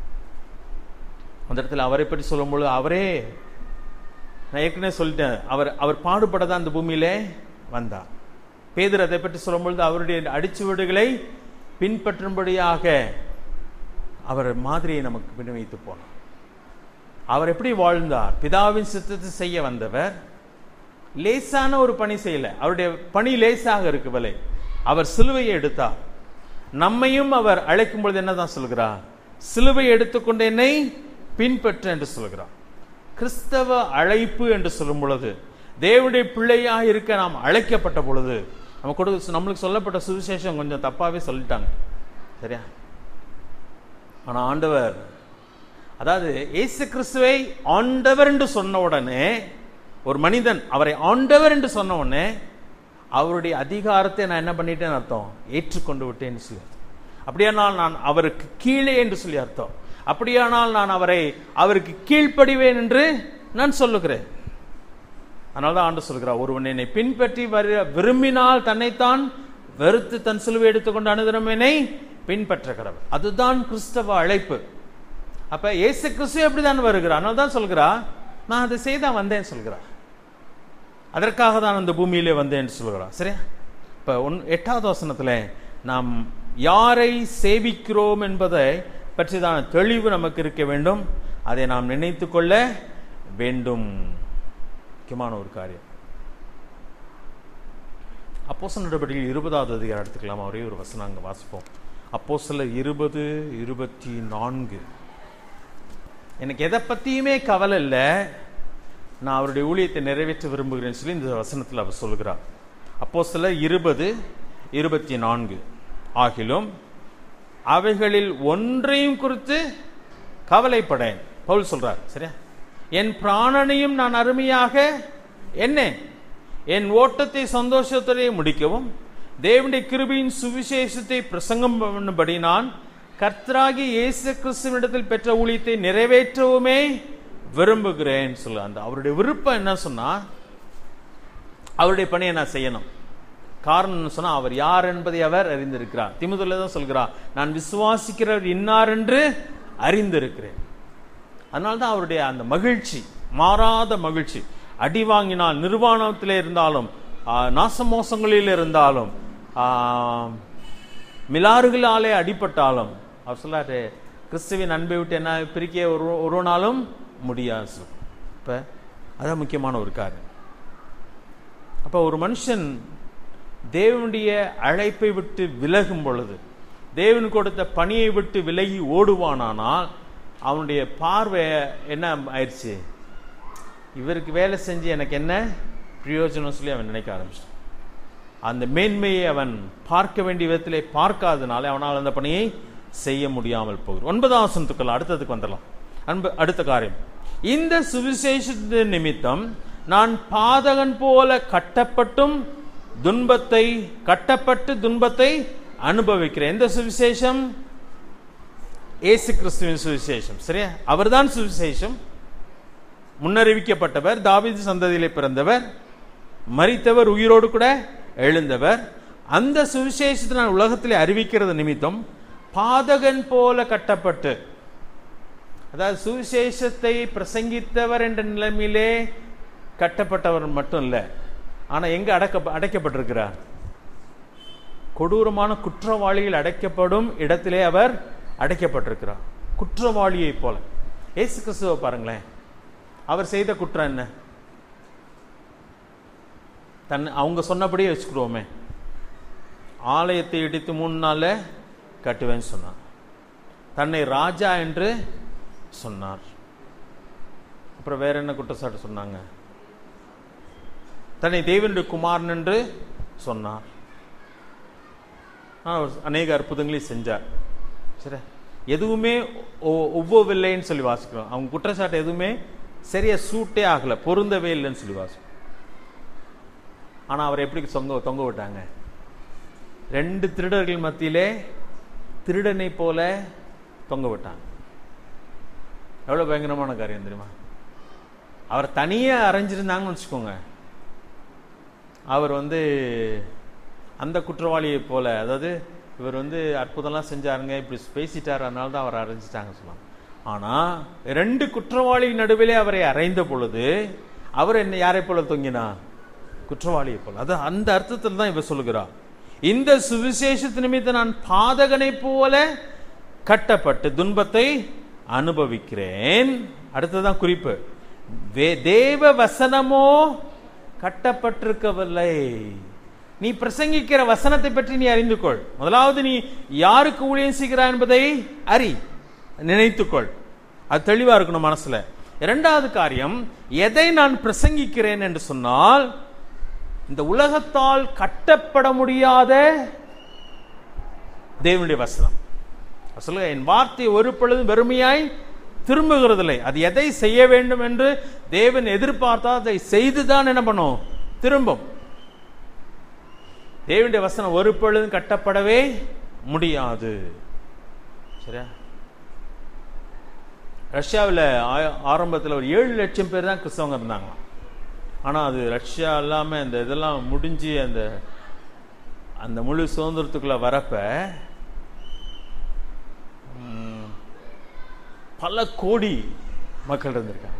அந்த இடத்துல அவரை பற்றி சொல்லும்பொழுது அவரே நான் ஏற்கனவே சொல்லிட்டேன் அவர் அவர் பாடுபட தான் அந்த பூமியிலே வந்தார் பேதர் அதை பற்றி சொல்லும்பொழுது அவருடைய அடிச்சுவடுகளை பின்பற்றும்படியாக அவர் மாதிரியை நமக்கு பின் வைத்து போனார் அவர் எப்படி வாழ்ந்தார் பிதாவின் சித்தத்தை செய்ய வந்தவர் லேசான ஒரு பணி செய்யல அவருடைய பணி லேசாக இருக்கவில்லை அவர் சிலுவையை எடுத்தார் நம்மையும் அவர் அழைக்கும் பொழுது என்னதான் சொல்கிறார் சிலுவை எடுத்துக்கொண்டு என்னை பின்பற்ற என்று சொல்கிறார் கிறிஸ்தவ அழைப்பு என்று சொல்லும் பொழுது தேவனுடைய பிள்ளையாக இருக்க நாம் அழைக்கப்பட்ட பொழுது நம்ம கூட நம்மளுக்கு சொல்லப்பட்ட சுவிசேஷம் கொஞ்சம் தப்பாவே சொல்லிட்டாங்க சரியா ஆனா ஆண்டவர் அதாவது இயேசு கிறிஸ்துவை ஆண்டவர் என்று சொன்ன உடனே ஒரு மனிதன் அவரை ஆண்டவர் என்று சொன்ன உடனே அவருடைய அதிகாரத்தை நான் என்ன பண்ணிட்டேன்னு அர்த்தம் ஏற்றுக்கொண்டு விட்டேன்னு சொல்லி அர்த்தம் அப்படியானால் நான் அவருக்கு கீழே என்று சொல்லி அர்த்தம் அப்படியானால் நான் அவரை அவருக்கு கீழ்ப்படிவேன் என்று நான் சொல்லுகிறேன் அதனால தான் ஆண்டு சொல்கிறார் ஒருவன் என்னை பின்பற்றி வர விரும்பினால் தன்னைத்தான் வெறுத்து தன் சிலுவை எடுத்துக்கொண்டு அனுதினம் என்னை பின்பற்ற கடவுள் அதுதான் கிறிஸ்தவ அழைப்பு அப்ப இயேசு கிறிஸ்து எப்படிதான் வருகிறார் அதனால தான் சொல்கிறா நான் அதை செய்தான் வந்தேன் சொல்கிறா அதற்காக தான் அந்த பூமியிலே வந்தேன் சொல்கிறா சரியா இப்ப ஒன் எட்டாவது வசனத்துல நாம் யாரை சேவிக்கிறோம் என்பதை பற்றிதான தெளிவு நமக்கு இருக்க வேண்டும் அதை நாம் நினைத்து கொள்ள வேண்டும் முக்கியமான ஒரு காரியம் அப்போசல் நடவடிக்கையில் இருபதாவது அதிகாரம் எடுத்துக்கலாம் ஒரே ஒரு வசனம் அங்கே வாசிப்போம் அப்போ சில இருபது இருபத்தி நான்கு எனக்கு எதை பற்றியுமே கவலை இல்லை நான் அவருடைய ஊழியத்தை நிறைவேற்ற விரும்புகிறேன்னு சொல்லி இந்த வசனத்தில் அவர் சொல்கிறார் அப்போ சில இருபது இருபத்தி நான்கு ஆகிலும் அவைகளில் ஒன்றையும் குறித்து கவலைப்படேன் பவுல் சொல்றார் சரியா என் பிராணனையும் நான் அருமையாக என்ன என் ஓட்டத்தை சந்தோஷத்துடைய முடிக்கவும் தேவனுடைய கிருபியின் சுவிசேஷத்தை பிரசங்கம் பண்ணும்படி நான் கர்த்தராகி இயேசு கிறிஸ்துவிடத்தில் பெற்ற ஊழியத்தை நிறைவேற்றவுமே விரும்புகிறேன் சொல்ல அந்த அவருடைய விருப்பம் என்ன சொன்னா அவருடைய பணியை நான் செய்யணும் காரணம் சொன்னா அவர் யார் என்பதை அவர் அறிந்திருக்கிறார் திமுதல தான் சொல்கிறார் நான் விசுவாசிக்கிறவர் இன்னார் என்று அறிந்திருக்கிறேன் அதனால்தான் அவருடைய அந்த மகிழ்ச்சி மாறாத மகிழ்ச்சி அடி வாங்கினால் நிர்வாணத்திலே இருந்தாலும் நாசமோசங்களில் இருந்தாலும் மிலாறுகளாலே அடிபட்டாலும் அவர் சொல்லாரு கிறிஸ்துவின் அன்பை விட்டு என்ன பிரிக்க ஒரு ஒரு நாளும் முடியாது இப்போ அதான் முக்கியமான ஒரு காரியம் அப்போ ஒரு மனுஷன் தேவனுடைய அழைப்பை விட்டு விலகும் பொழுது தேவன் கொடுத்த பணியை விட்டு விலகி ஓடுவானானால் அவனுடைய பார்வை என்ன ஆயிடுச்சு இவருக்கு வேலை செஞ்சு எனக்கு என்ன பிரயோஜனம் சொல்லி அவன் நினைக்க ஆரம்பிச்சிட்டான் அந்த மேன்மையை அவன் பார்க்க வேண்டிய விதத்திலே பார்க்காதனால அவனால் அந்த பணியை செய்ய முடியாமல் போகிறான் ஒன்பதாம் வசனத்துக்குள்ள அடுத்ததுக்கு வந்துடலாம் அன்பு அடுத்த காரியம் இந்த சுவிசேஷத்து நிமித்தம் நான் பாதகன் போல கட்டப்பட்டும் துன்பத்தை கட்டப்பட்டு துன்பத்தை அனுபவிக்கிறேன் எந்த சுவிசேஷம் ஏசு கிறிஸ்துவின் சுவிசேஷம் சரியா அவர்தான் சுவிசேஷம் முன்னறிவிக்கப்பட்டவர் தாவீது சந்ததியிலே பிறந்தவர் மரித்தவர் உயிரோடு கூட எழுந்தவர் அந்த சுவிசேஷத்தை நான் உலகத்திலே அறிவிக்கிறது நிமித்தம் பாதகன் போல கட்டப்பட்டு அதாவது சுவிசேஷத்தை பிரசங்கித்தவர் என்ற நிலைமையிலே கட்டப்பட்டவர் மட்டும் இல்லை ஆனா எங்க அடக்க அடைக்கப்பட்டிருக்கிறார் கொடூரமான குற்றவாளிகள் அடைக்கப்படும் இடத்திலே அவர் அடைக்கப்பட்டிருக்கிறார் குற்றவாளியை போல ஏசு கிறிஸ்துவ பாருங்களேன் அவர் செய்த குற்றம் என்ன தன் அவங்க சொன்னபடியே வச்சுக்கிடுவோமே ஆலயத்தை இடித்து மூணு நாள்ல கட்டுவேன்னு சொன்னார் தன்னை ராஜா என்று சொன்னார் அப்புறம் வேற என்ன குற்றச்சாட்டு சொன்னாங்க தன்னை தேவனுடைய குமாரன் என்று சொன்னார் அவர் அநேக அற்புதங்களை செஞ்சார் சரி எதுவுமே ஒ- ஒவ்வொவில்லைன்னு சொல்லி வாசிக்கிறோம் அவங்க குற்றச்சாட்டு எதுவுமே சரியா சூட்டே ஆகல பொருந்தவே இல்லைன்னு சொல்லி வாசிக்கிறோம் ஆனா அவர் எப்படி தொங்க தொங்க விட்டாங்க ரெண்டு திருடர்கள் மத்தியிலே திருடனை போல தொங்க விட்டாங்க எவ்வளவு பயங்கரமான காரியம் தெரியுமா அவர் தனியே அரைஞ்சிருந்தாங்கன்னு வச்சுக்கோங்க அவர் வந்து அந்த குற்றவாளியை போல அதாவது இவர் வந்து அற்புதம்லாம் செஞ்சாருங்க இப்படி பேசிட்டார் அதனால தான் அவர் அரைஞ்சிட்டாங்க சொன்னாங்க ஆனா ரெண்டு குற்றவாளி நடுவிலே அவரை அறைந்த பொழுது அவர் என்ன யாரை போல தொங்கினா குற்றவாளியை போல அது அந்த அர்த்தத்தில் தான் இவர் சொல்லுகிறார் இந்த சுவிசேஷத்து நிமித்தம் நான் பாதகனை போல கட்டப்பட்டு துன்பத்தை அனுபவிக்கிறேன் அடுத்ததான் குறிப்பு வே- தேவ வசனமோ கட்டப்பட்டிருக்கவில்லை நீ பிரசங்கிக்கிற வசனத்தை பற்றி நீ அறிந்து கொள் முதலாவது நீ யாருக்கு ஊழியம் செய்கிறாய் என்பதை அறி நினைத்துக்கொள் அது தெளிவா இருக்கணும் மனசுல இரண்டாவது காரியம் எதை நான் பிரசங்கிக்கிறேன் என்று சொன்னால் இந்த உலகத்தால் கட்டப்பட முடியாத தேவனுடைய வசனம் சொல்லுங்க என் வார்த்தை ஒரு பொழுதும் வெறுமையாய் திரும்புகிறதில்லை அது எதை செய்ய வேண்டும் என்று தேவன் எதிர்பார்த்தா அதை செய்துதான் என்ன பண்ணும் திரும்பும் தேவனுடைய வசனம் ஒரு பொழுதும் கட்டப்படவே முடியாது சரியா ரஷ்யாவில் ஆரம்பத்தில் ஒரு ஏழு லட்சம் பேர் தான் கிறிஸ்தவங்க இருந்தாங்க ஆனால் அது ரஷ்யா இல்லாமல் இந்த இதெல்லாம் முடிஞ்சு அந்த அந்த முழு சுதந்திரத்துக்குள்ள வரப்ப ம், பல கோடி மக்கள் இருந்திருக்காங்க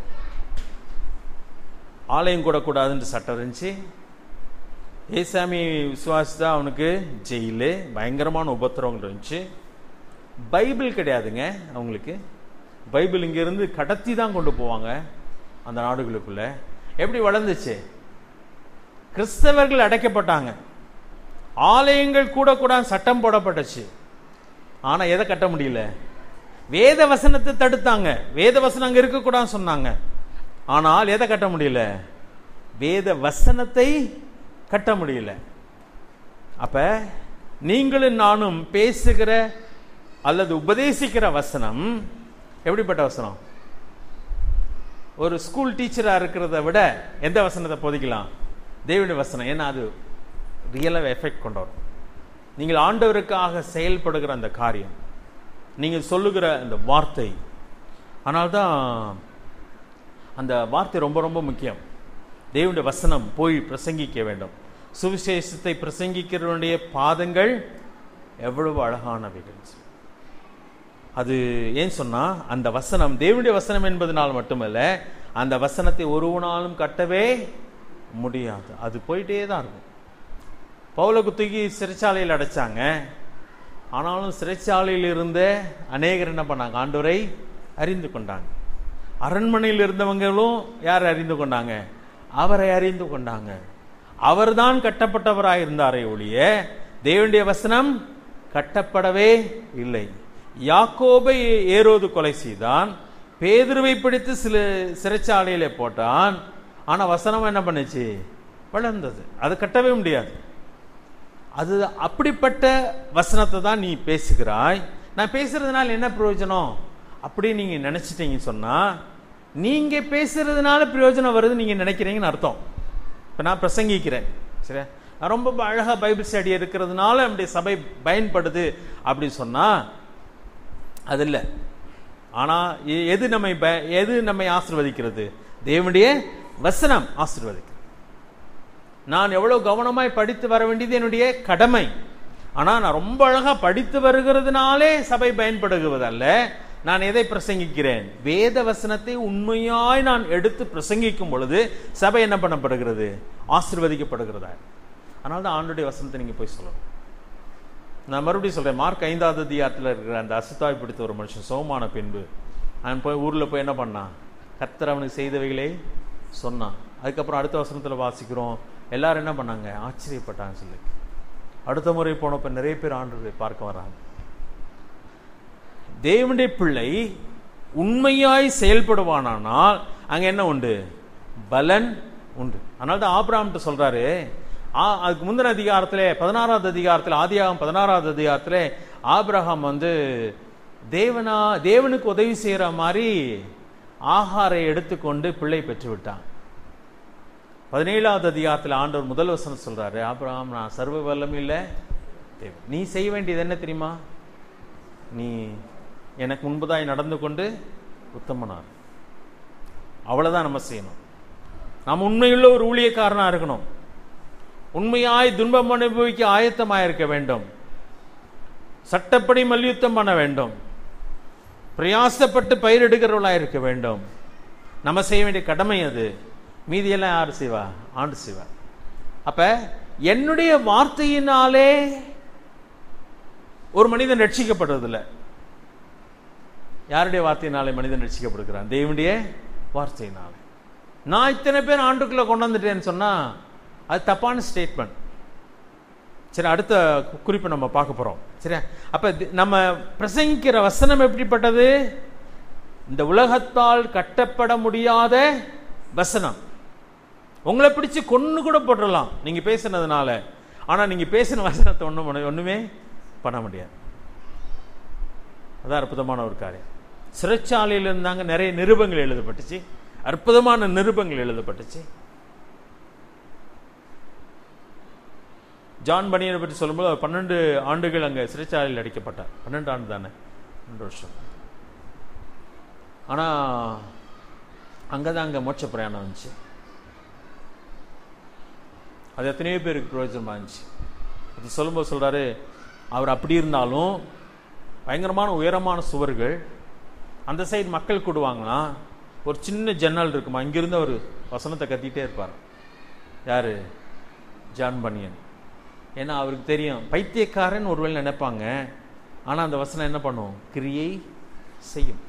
ஆலயம் கூட கூடாதுன்னு சட்டம் இருந்துச்சு ஏசாமி விசுவாசித்தா அவனுக்கு ஜெயிலு பயங்கரமான உபத்திரவங்கள் இருந்துச்சு பைபிள் கிடையாதுங்க அவங்களுக்கு பைபிள் இங்கிருந்து கடத்தி தான் கொண்டு போவாங்க அந்த நாடுகளுக்குள்ள எப்படி வளர்ந்துச்சு கிறிஸ்தவர்கள் அடைக்கப்பட்டாங்க ஆலயங்கள் கூட கூட சட்டம் போடப்பட்டுச்சு ஆனா எதை கட்ட முடியல வேத வசனத்தை தடுத்தாங்க வேத வசனம் அங்க இருக்கக்கூடாதுன்னு சொன்னாங்க ஆனால் எதை கட்ட முடியல வேத வசனத்தை கட்ட முடியல அப்ப நீங்களும் நானும் பேசுகிற அல்லது உபதேசிக்கிற வசனம் எப்படிப்பட்ட வசனம் ஒரு ஸ்கூல் டீச்சரா இருக்கிறத விட எந்த வசனத்தை போதிக்கலாம் தேவனுடைய வசனம் ஏன்னா அது ரியலாக எஃபெக்ட் கொண்டு வரும் நீங்கள் ஆண்டவருக்காக செயல்படுகிற அந்த காரியம் நீங்கள் சொல்லுகிற அந்த வார்த்தை ஆனால்தான் அந்த வார்த்தை ரொம்ப ரொம்ப முக்கியம் தேவனுடைய வசனம் போய் பிரசங்கிக்க வேண்டும் சுவிசேஷத்தை பிரசங்கிக்கிறவனுடைய பாதங்கள் எவ்வளவு அழகானவைகள் அது ஏன் சொன்னா அந்த வசனம் தேவனுடைய வசனம் என்பதனால் மட்டுமல்ல அந்த வசனத்தை ஒருவனாலும் கட்டவே முடியாது அது போயிட்டே தான் இருக்கும் பவுல குத்துக்கி சிறைச்சாலையில் அடைச்சாங்க ஆனாலும் சிறைச்சாலையில் இருந்த அநேகர் என்ன பண்ணாங்க ஆண்டவரை அறிந்து கொண்டாங்க அரண்மனையில் இருந்தவங்களும் யார் அறிந்து கொண்டாங்க அவரை அறிந்து கொண்டாங்க அவர்தான் கட்டப்பட்டவராய் இருந்தாரே ஒழிய தேவனுடைய வசனம் கட்டப்படவே இல்லை யாக்கோபை ஏரோது கொலை செய்தான் பேதுருவை பிடித்து சில சிறைச்சாலையில போட்டான் ஆனா வசனம் என்ன பண்ணுச்சு வளர்ந்தது அது கட்டவே முடியாது அது அப்படிப்பட்ட வசனத்தை தான் நீ பேசுகிறாய் நான் பேசுறதுனால என்ன பிரயோஜனம் அப்படி நீங்க நினைச்சிட்டீங்க சொன்னா நீங்க பேசுறதுனால பிரயோஜனம் வருது நீங்க நினைக்கிறீங்கன்னு அர்த்தம் இப்ப நான் பிரசங்கிக்கிறேன் சரியா நான் ரொம்ப அழகா பைபிள் ஸ்டடி இருக்கிறதுனால நம்முடைய சபை பயன்படுது அப்படி சொன்னா அது இல்லை ஆனா எ- எது நம்மை ப- எது நம்மை ஆசீர்வதிக்கிறது தேவனுடைய வசனம் ஆசீர்வதிக்கிறது நான் எவ்வளவு கவனமாய் படித்து வர வேண்டியது என்னுடைய கடமை ஆனா நான் ரொம்ப அழகா படித்து வருகிறதுனாலே சபை பயன்படுகுவதல்ல நான் எதை பிரசங்கிக்கிறேன் வேத வசனத்தை உண்மையாய் நான் எடுத்து பிரசங்கிக்கும் பொழுது சபை என்ன பண்ணப்படுகிறது ஆசீர்வதிக்கப்படுகிறதா அதனால தான் ஆண்டுடைய வசனத்தை நீங்க போய் சொல்லணும் நான் மறுபடியும் சொல்றேன் மார்க் ஐந்தாவது அதிகாரத்தில் இருக்கிற அந்த அசுத்தாய் பிடித்த ஒரு மனுஷன் சோமான பின்பு அவன் போய் ஊர்ல போய் என்ன பண்ணான் கர்த்தர் அவனுக்கு செய்தவைகளை சொன்னான் அதுக்கப்புறம் அடுத்த வசனத்துல வாசிக்கிறோம் எல்லாரும் என்ன பண்ணாங்க ஆச்சரியப்பட்டாங்க சொல்லி அடுத்த முறை போனப்ப நிறைய பேர் ஆண்டு பார்க்க வர்றாங்க தேவனுடைய பிள்ளை உண்மையாய் செயல்படுவானானால் அங்க என்ன உண்டு பலன் உண்டு அதனால தான் ஆபிரகாம்கிட்ட சொல்றாரு ஆ, அதுக்கு முந்தின அதிகாரத்திலே பதினாறாவது அதிகாரத்தில் ஆதியாகம் பதினாறாவது அதிகாரத்திலே ஆபிரகாம் வந்து தேவனா தேவனுக்கு உதவி செய்யற மாதிரி ஆகாரை எடுத்துக்கொண்டு பிள்ளை பெற்று விட்டான் பதினேழாவது அதிகாரத்தில் ஆண்டவர் முதல் வசனம் சொல்றாரு ஆபிரகாம் நான் சர்வ வல்லம் இல்லை தேவன். நீ செய்ய வேண்டியது என்ன தெரியுமா நீ எனக்கு முன்பதாய் நடந்து கொண்டு உத்தமனார் அவ்வளவுதான் நம்ம செய்யணும் நாம் உண்மையுள்ள ஒரு ஊழியக்காரனா இருக்கணும் உண்மையாய் துன்பம் அனுபவிக்க ஆயத்தமாய் இருக்க வேண்டும் சட்டப்படி மல்யுத்தம் பண்ண வேண்டும் பிரயாசப்பட்டு பயிரெடுக்கிறவளா இருக்க வேண்டும் நம்ம செய்ய வேண்டிய கடமை அது மீதியெல்லாம் யார் செய்வா ஆண்டு செய்வா அப்ப என்னுடைய வார்த்தையினாலே ஒரு மனிதன் ரட்சிக்கப்படுறதில்ல யாருடைய வார்த்தையினாலே மனிதன் ரட்சிக்கப்படுகிறான் தேவனுடைய வார்த்தையினாலே நான் இத்தனை பேர் ஆண்டுக்குள்ள கொண்டு வந்துட்டேன்னு சொன்னா அது தப்பான ஸ்டேட்மெண்ட் சரி அடுத்த கு- குறிப்பை நம்ம பார்க்க போறோம் சரியா அப்ப தி- நம்ம பிரசங்கிக்கிற வசனம் எப்படிப்பட்டது இந்த உலகத்தால் கட்டப்பட முடியாத வசனம் உங்களை பிடிச்சு கொன்னு கூட போட்டுடலாம் நீங்க பேசுனதுனால ஆனா நீங்க பேசின வசனத்தை ஒண்ணும் பண்ண- ஒண்ணுமே பண்ண முடியாது அதான் அற்புதமான ஒரு காரியம் சிறைச்சாலையில் இருந்தாங்க நிறைய நிருபங்கள் எழுதப்பட்டுச்சு அற்புதமான நிருபங்கள் எழுதப்பட்டுச்சு ஜான் பனியனை பற்றி சொல்லும்போது அவர் பன்னெண்டு ஆண்டுகள் அங்க சிறைச்சாலையில் அடைக்கப்பட்டார் பன்னெண்டு ஆண்டு தானே ரெண்டு வருஷம் ஆனா அங்கதான் அங்க மோட்ச பிரயாணம் இருந்துச்சு அது எத்தனையோ பேருக்கு பிரயோஜனமா இருந்துச்சு அது சொல்லும்போது சொல்றாரு அவர் அப்படி இருந்தாலும் பயங்கரமான உயரமான சுவர்கள் அந்த சைடு மக்கள் கூடுவாங்கன்னா ஒரு சின்ன ஜன்னல் இருக்குமா இங்கிருந்து அவர் வசனத்தை கத்திட்டே இருப்பார் யாரு ஜான் பனியன் ஏன்னா அவருக்கு தெரியும் பைத்தியக்காரன் ஒருவேளை நினைப்பாங்க ஆனா அந்த வசனம் என்ன பண்ணும் கிரியை செய்யும்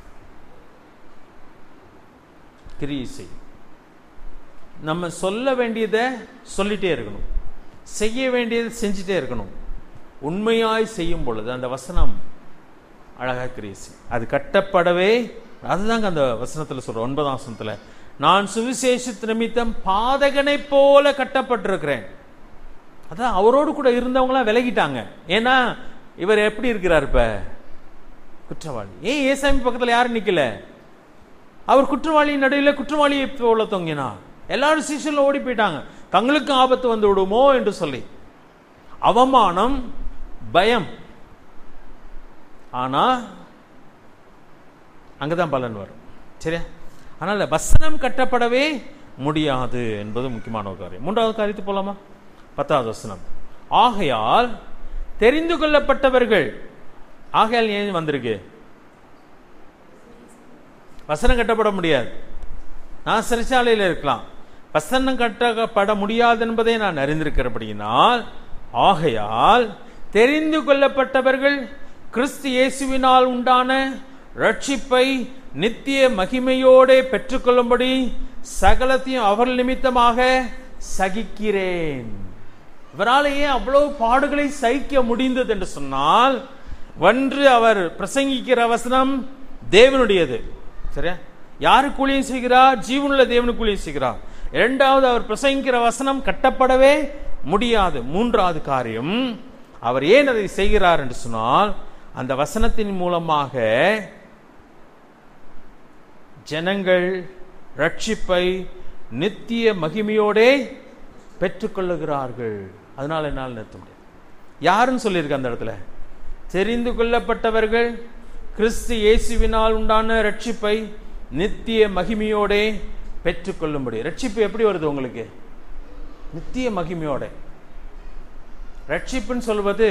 கிரியை செய்யும் நம்ம சொல்ல வேண்டியதை சொல்லிட்டே இருக்கணும் செய்ய வேண்டியதை செஞ்சுட்டே இருக்கணும் உண்மையாய் செய்யும் பொழுது அந்த வசனம் அழகா கிரியை செய்யும் அது கட்டப்படவே அதுதாங்க அந்த வசனத்துல சொல்ற ஒன்பதாம் வசனத்துல நான் சுவிசேஷத்து நிமித்தம் பாதகனை போல கட்டப்பட்டிருக்கிறேன் அதான் அவரோடு கூட இருந்தவங்களாம் விலகிட்டாங்க ஏன்னா இவர் எப்படி இருக்கிறார் இப்ப குற்றவாளி ஏன் ஏசாமி பக்கத்துல யாரும் நிக்கல அவர் குற்றவாளி நடுவில் குற்றவாளியை போல தொங்கினார் எல்லாரும் சீசன்ல ஓடி போயிட்டாங்க தங்களுக்கு ஆபத்து வந்து விடுமோ என்று சொல்லி அவமானம் பயம் ஆனா அங்கதான் பலன் வரும் சரியா அதனால வசனம் கட்டப்படவே முடியாது என்பது முக்கியமான ஒரு காரியம் மூன்றாவது காரியத்து போலாமா பத்தாவது வசனம் ஆகையால் தெரிந்து கொள்ளப்பட்டவர்கள் ஆகையால் ஏன் வந்திருக்கு வசனம் கட்டப்பட முடியாது நான் சிறைச்சாலையில் இருக்கலாம் வசனம் கட்டப்பட முடியாது என்பதை நான் அறிந்திருக்கிறபடியினால் ஆகையால் தெரிந்து கொள்ளப்பட்டவர்கள் கிறிஸ்து இயேசுவினால் உண்டான ரட்சிப்பை நித்திய மகிமையோட பெற்றுக்கொள்ளும்படி சகலத்தையும் அவர் நிமித்தமாக சகிக்கிறேன் இவரால் ஏன் அவ்வளவு பாடுகளை சகிக்க முடிந்தது என்று சொன்னால் ஒன்று அவர் பிரசங்கிக்கிற வசனம் தேவனுடையது சரியா யாருக்கு ஊழியம் செய்கிறார் ஜீவனுள்ள தேவனுக்கு ஊழியம் செய்கிறார் இரண்டாவது அவர் பிரசங்கிக்கிற வசனம் கட்டப்படவே முடியாது மூன்றாவது காரியம் அவர் ஏன் அதை செய்கிறார் என்று சொன்னால் அந்த வசனத்தின் மூலமாக ஜனங்கள் ரட்சிப்பை நித்திய மகிமையோடே பெற்றுக்கொள்ளுகிறார்கள் அதனால என்னால் நிறுத்த முடியாது யாருன்னு சொல்லியிருக்கு அந்த இடத்துல தெரிந்து கொள்ளப்பட்டவர்கள் கிறிஸ்து இயேசுவினால் உண்டான ரட்சிப்பை நித்திய மகிமையோடே பெற்றுக்கொள்ளும்படி ரட்சிப்பு எப்படி வருது உங்களுக்கு நித்திய மகிமையோட ரட்சிப்புன்னு சொல்வது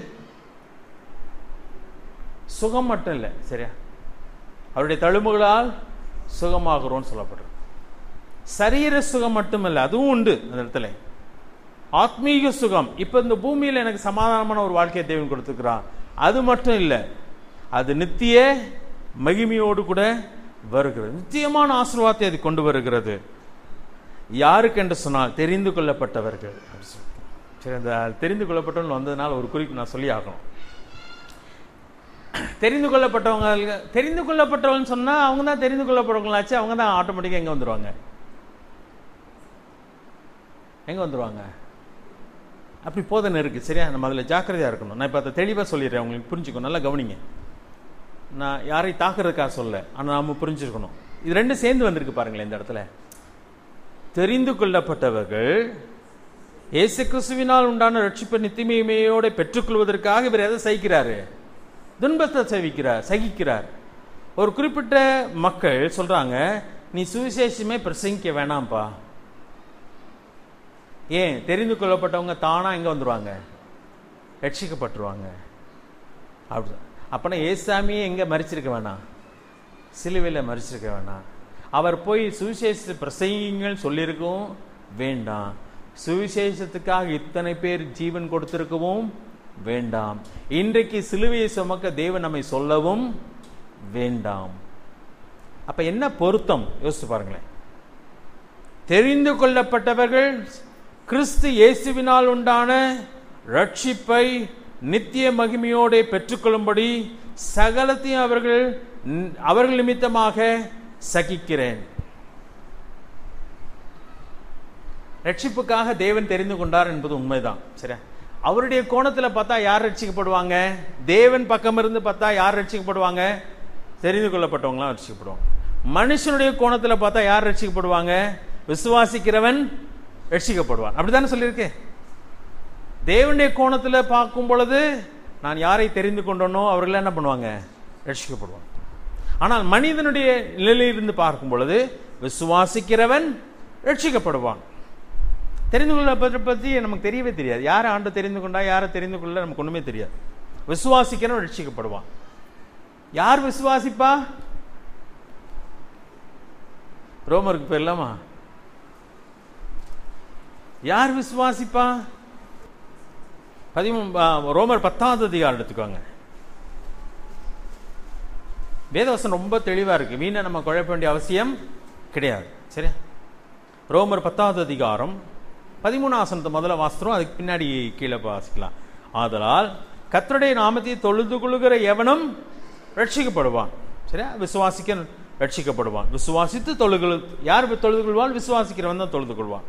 சுகம் மட்டும் இல்லை சரியா அவருடைய தழும்புகளால் சுகமாகிறோம்னு சொல்லப்படுறது சரீர சுகம் மட்டுமல்ல அதுவும் உண்டு அந்த இடத்துல ஆத்மீக சுகம் இப்ப இந்த பூமியில் எனக்கு சமாதானமான ஒரு வாழ்க்கையை தேவன் கொடுத்துக்கிறான் அது மட்டும் இல்லை அது நித்திய மகிமையோடு கூட வருகிறது நித்தியமான ஆசீர்வாதத்தை அது கொண்டு வருகிறது யாருக்கு என்று சொன்னால் தெரிந்து கொள்ளப்பட்டவர்கள் அப்படி சொல்லி. சரி அந்த தெரிந்து கொள்ளப்பட்டவர்கள் வந்ததுனால ஒரு குறிப்பு நான் சொல்லி ஆகணும் தெரிந்து கொள்ளப்பட்டவங்க தெரிந்து கொள்ளப்பட்டவங்கன்னு சொன்னா அவங்க தான் தெரிந்து கொள்ளப்பட்டவங்களாச்சு அவங்க தான் ஆட்டோமேட்டிக்காக எங்க வந்துருவாங்க எங்க வந்துருவாங்க அப்படி போதனை இருக்கு சரியா நம்ம அதில் ஜாக்கிரதையா இருக்கணும் நான் இப்போ அதை தெளிவாக சொல்லிடுறேன் உங்களுக்கு புரிஞ்சுக்கணும் நல்லா கவனிங்க நான் யாரையும் தாக்குறதுக்காக சொல்ல ஆனால் நாம புரிஞ்சுக்கணும் இது ரெண்டும் சேர்ந்து வந்திருக்கு பாருங்களேன் இந்த இடத்துல தெரிந்து கொள்ளப்பட்டவர்கள் இயேசு கிறிஸ்துவினால் உண்டான ரட்சிப்பு நித்திமையோட பெற்றுக்கொள்வதற்காக இவர் எதை சகிக்கிறாரு துன்பத்தை சகிக்கிறார் சகிக்கிறார் ஒரு குறிப்பிட்ட மக்கள் சொல்றாங்க நீ சுவிசேஷமே பிரசங்கிக்க வேணாம்ப்பா ஏன் தெரிந்து கொள்ளப்பட்டவங்க தானா எங்க வந்துருவாங்க ரட்சிக்கப்பட்டுருவாங்க அப்படி அப்பனா ஏசாமியே எங்க மறிச்சிருக்க வேணாம் சிலுவையில் மறிச்சிருக்க வேணாம் அவர் போய் சுவிசேஷ பிரசங்கிங்கள் சொல்லியிருக்கவும் வேண்டாம் சுவிசேஷத்துக்காக இத்தனை பேர் ஜீவன் கொடுத்திருக்கவும் வேண்டாம் இன்றைக்கு சிலுவையை சுமக்க தேவன் நம்மை சொல்லவும் வேண்டாம் அப்ப என்ன பொருத்தம் யோசிச்சு பாருங்களேன் தெரிந்து கொள்ளப்பட்டவர்கள் கிறிஸ்து இயேசுவினால் உண்டான ரட்சிப்பை நித்திய மகிமையோட பெற்றுக்கொள்ளும்படி சகலத்தையும் அவர்கள் அவர்கள் நிமித்தமாக சகிக்கிறேன் ரட்சிப்புக்காக தேவன் தெரிந்து கொண்டார் என்பது உண்மைதான் சரியா அவருடைய கோணத்தில் பார்த்தா யார் ரட்சிக்கப்படுவாங்க தேவன் பக்கம் இருந்து பார்த்தா யார் ரட்சிக்கப்படுவாங்க தெரிந்து கொள்ளப்பட்டவங்களாம் ரட்சிக்கப்படுவாங்க மனுஷனுடைய கோணத்தில் பார்த்தா யார் ரட்சிக்கப்படுவாங்க விசுவாசிக்கிறவன் ரட்சிக்கப்படுவான் அப்படித்தானே சொல்லியிருக்கு தேவனுடைய கோணத்தில் பார்க்கும் பொழுது நான் யாரை தெரிந்து கொண்டனோ அவர்கள் என்ன பண்ணுவாங்க ரட்சிக்கப்படுவாங்க ஆனால் மனிதனுடைய நிலையிலிருந்து பார்க்கும் பொழுது விசுவாசிக்கிறவன் ரட்சிக்கப்படுவான் தெரிந்து கொள்ள பற்றி நமக்கு தெரியவே தெரியாது யாரை ஆண்டு தெரிந்து கொண்டா யாரை தெரிந்து கொள்ள நமக்கு ஒண்ணுமே தெரியாது விசுவாசிக்கிறவன் ரட்சிக்கப்படுவான் யார் விசுவாசிப்பா ரோமருக்கு போயிடலாமா யார் விசுவாசிப்பா பதிமூணு ரோமர் பத்தாவது அதிகாரம் எடுத்துக்கோங்க வேதவசனம் ரொம்ப தெளிவா இருக்கு வீணை நம்ம குழப்ப வேண்டிய அவசியம் கிடையாது சரியா ரோமர் பத்தாவது அதிகாரம் பதிமூணு ஆசனத்தை முதல்ல வாசிக்கிறோம் அதுக்கு பின்னாடி கீழே வாசிக்கலாம் ஆதலால் கத்தருடைய நாமத்தை தொழுது கொள்ளுகிற எவனும் ரட்சிக்கப்படுவான் சரியா விசுவாசிக்க ரட்சிக்கப்படுவான் விசுவாசித்து தொழுகு யார் தொழுது கொள்வான் விசுவாசிக்கிறவன் தான் தொழுது கொள்வான்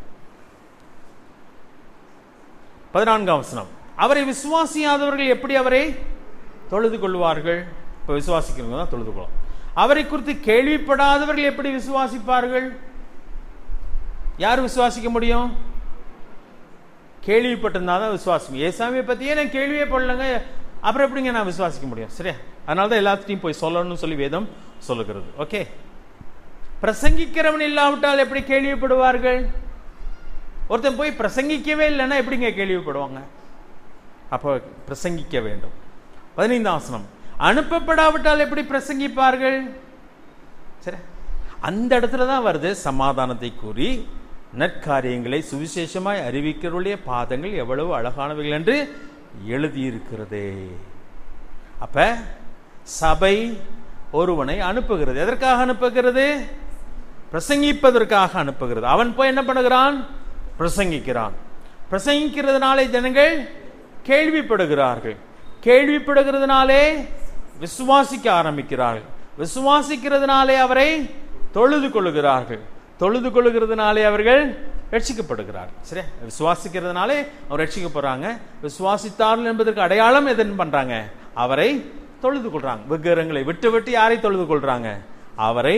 பதினான்காம் வசனம் அவரை விசுவாசியாதவர்கள் எப்படி அவரை தொழுது கொள்வார்கள் இப்போ விசுவாசிக்கிறவங்க தான் தொழுது கொள்ளும் அவரை குறித்து கேள்விப்படாதவர்கள் எப்படி விசுவாசிப்பார்கள் யார் விசுவாசிக்க முடியும் கேள்விப்பட்டிருந்தா தான் விசுவாசம் ஏசாமியை பற்றியே நான் கேள்வியே படலங்க அப்புறம் எப்படிங்க நான் விசுவாசிக்க முடியும் சரியா அதனால தான் எல்லாத்தையும் போய் சொல்லணும்னு சொல்லி வேதம் சொல்லுகிறது ஓகே பிரசங்கிக்கிறவன் இல்லாவிட்டால் எப்படி கேள்விப்படுவார்கள் ஒருத்தன் போய் பிரசங்கிக்கவே இல்லைன்னா எப்படிங்க கேள்விப்படுவாங்க அப்போ பிரசங்கிக்க வேண்டும் பதினைந்தாம் ஆசனம் அனுப்பப்படாவிட்டால் எப்படி பிரசங்கிப்பார்கள் சரி அந்த இடத்துல தான் வருது சமாதானத்தை கூறி நற்காரியங்களை சுவிசேஷமாய் அறிவிக்கிறவருடைய பாதங்கள் எவ்வளவு அழகானவைகள் என்று எழுதியிருக்கிறதே அப்ப சபை ஒருவனை அனுப்புகிறது எதற்காக அனுப்புகிறது பிரசங்கிப்பதற்காக அனுப்புகிறது அவன் போய் என்ன பண்ணுகிறான் பிரசங்கிக்கிறான் பிரசங்கிக்கிறதுனாலே ஜனங்கள் கேள்விப்படுகிறார்கள் கேள்விப்படுகிறதுனாலே விசுவாசிக்க ஆரம்பிக்கிறார்கள் விசுவாசிக்கிறதுனாலே அவரை தொழுது கொள்ளுகிறார்கள் தொழுது கொள்ளுகிறதுனாலே அவர்கள் ரட்சிக்கப்படுகிறார்கள் சரியா விசுவாசிக்கிறதுனாலே அவர் ரட்சிக்கப்படுறாங்க விசுவாசித்தார்கள் என்பதற்கு அடையாளம் எதுன்னு பண்றாங்க அவரை தொழுது கொள்றாங்க விக்கிரங்களை விட்டு விட்டு யாரை தொழுது கொள்றாங்க அவரை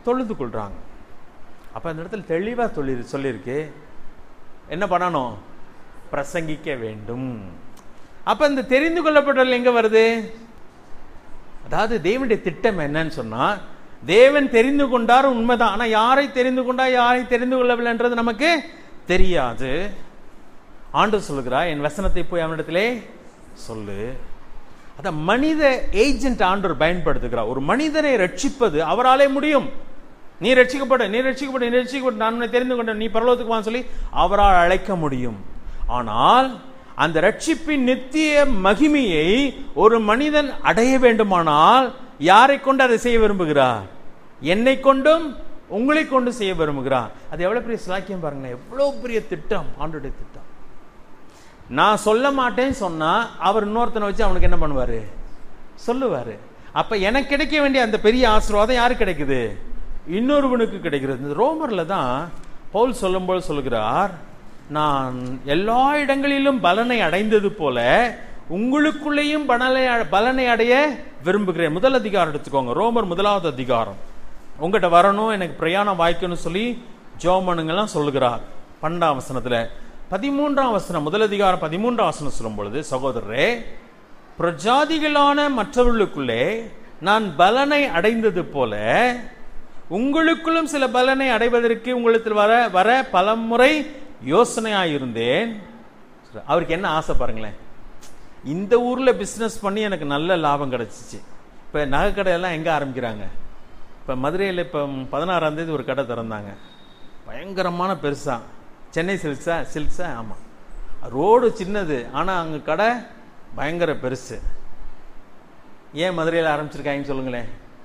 தொழுது கொள்றாங்க அப்ப அந்த இடத்துல தெளிவா சொல்லி சொல்லியிருக்கு என்ன பண்ணணும் பிரசங்கிக்க வேண்டும் அப்ப இந்த தெரிந்து கொள்ளப்பட்டவர்கள் எங்க வருது அதாவது தேவனுடைய திட்டம் என்னன்னு சொன்னா தேவன் தெரிந்து கொண்டார் உண்மைதான் ஆனா யாரை தெரிந்து கொண்டா யாரை தெரிந்து கொள்ளவில்லைன்றது நமக்கு தெரியாது ஆண்டு சொல்லுகிறார் என் வசனத்தை போய் அவனிடத்திலே சொல்லு அத மனித ஏஜென்ட் ஆண்டவர் பயன்படுத்துகிறார் ஒரு மனிதனை ரட்சிப்பது அவராலே முடியும் நீ ரட்சிக்கப்பட நீ ரட்சிக்கப்பட நீ ரட்சிக்கப்பட நான் உன்னை தெரிந்து கொண்டேன் நீ பரலோகத்துக்கு வான்னு சொல்லி அவரால் அழைக்க முடியும் ஆனால் அந்த ரட்சிப்பின் நித்திய மகிமையை ஒரு மனிதன் அடைய வேண்டுமானால் யாரை கொண்டு அதை செய்ய விரும்புகிறார் என்னை கொண்டும் உங்களை கொண்டு செய்ய விரும்புகிறார் அது எவ்வளவு பெரிய சிலாக்கியம் பாருங்களேன் எவ்வளவு பெரிய திட்டம் ஆண்டுடைய திட்டம் நான் சொல்ல மாட்டேன்னு சொன்னா அவர் இன்னொருத்தனை வச்சு அவனுக்கு என்ன பண்ணுவாரு சொல்லுவாரு அப்ப எனக்கு கிடைக்க வேண்டிய அந்த பெரிய ஆசீர்வாதம் யாரு கிடைக்குது இன்னொருவனுக்கு கிடைக்கிறது இந்த ரோமர்ல தான் பவுல் சொல்லும்போது சொல்லுகிறார் நான் எல்லா இடங்களிலும் பலனை அடைந்தது போல உங்களுக்குள்ளேயும் பலனை பலனை அடைய விரும்புகிறேன் முதல் அதிகாரம் எடுத்துக்கோங்க ரோமர் முதலாவது அதிகாரம் உங்ககிட்ட வரணும் எனக்கு பிரயாணம் வாய்க்கணும்னு சொல்லி ஜோமனுங்கெல்லாம் சொல்லுகிறார் பன்னெண்டாம் வசனத்துல பதிமூன்றாம் வசனம் முதல் அதிகாரம் பதிமூன்றாம் வசனம் சொல்லும் பொழுது சகோதரரே பிரஜாதிகளான மற்றவர்களுக்குள்ளே நான் பலனை அடைந்தது போல உங்களுக்குள்ளும் சில பலனை அடைவதற்கு உங்களுக்கு வர வர பலமுறை யோசனையாயிருந்தேன் அவருக்கு என்ன ஆசை பாருங்களேன் இந்த ஊர்ல பிசினஸ் பண்ணி எனக்கு நல்ல லாபம் கிடைச்சிச்சு இப்ப நகை கடையெல்லாம் எங்க ஆரம்பிக்கிறாங்க இப்ப மதுரையில் இப்ப பதினாறாம் தேதி ஒரு கடை திறந்தாங்க பயங்கரமான பெருசா சென்னை சில்க்ஸா சில்க்ஸா ஆமா ரோடு சின்னது ஆனா அங்க கடை பயங்கர பெருசு ஏன் மதுரையில் ஆரம்பிச்சிருக்காங்கன்னு சொல்லுங்களேன்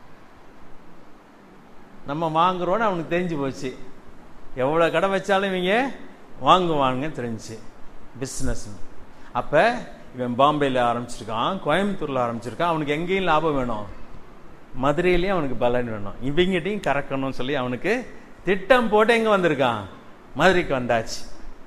நம்ம வாங்குறோன்னு அவனுக்கு தெரிஞ்சு போச்சு எவ்வளோ கடை வச்சாலும் இவங்க வாங்குவாங்க தெரிஞ்சுச்சு பிஸ்னஸ் அப்போ இவன் பாம்பேயில் ஆரம்பிச்சிருக்கான் கோயம்புத்தூரில் ஆரம்பிச்சிருக்கான் அவனுக்கு எங்கேயும் லாபம் வேணும் மதுரையிலையும் அவனுக்கு பலன் வேணும் இவங்கிட்டையும் கறக்கணும்னு சொல்லி அவனுக்கு திட்டம் போட்டு எங்கே வந்திருக்கான் மதுரைக்கு வந்தாச்சு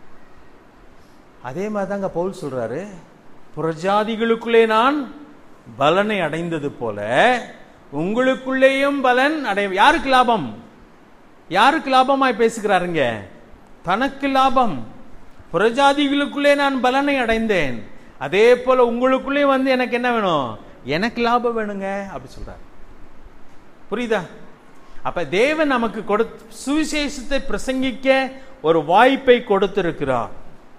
அதே மாதிரி தாங்க பவுல் சொல்றாரு புறஜாதிகளுக்குள்ளே நான் பலனை அடைந்தது போல உங்களுக்குள்ளேயும் பலன் அடைய யாருக்கு லாபம் யாருக்கு லாபமாய் பேசுகிறாருங்க தனக்கு லாபம் புறஜாதிகளுக்குள்ளே நான் பலனை அடைந்தேன் அதே போல உங்களுக்குள்ளே வந்து எனக்கு என்ன வேணும் எனக்கு லாபம் வேணுங்க அப்படி சொல்றாரு புரியுதா அப்ப தேவன் நமக்கு கொடு சுவிசேஷத்தை பிரசங்கிக்க ஒரு வாய்ப்பை கொடுத்திருக்கிறார்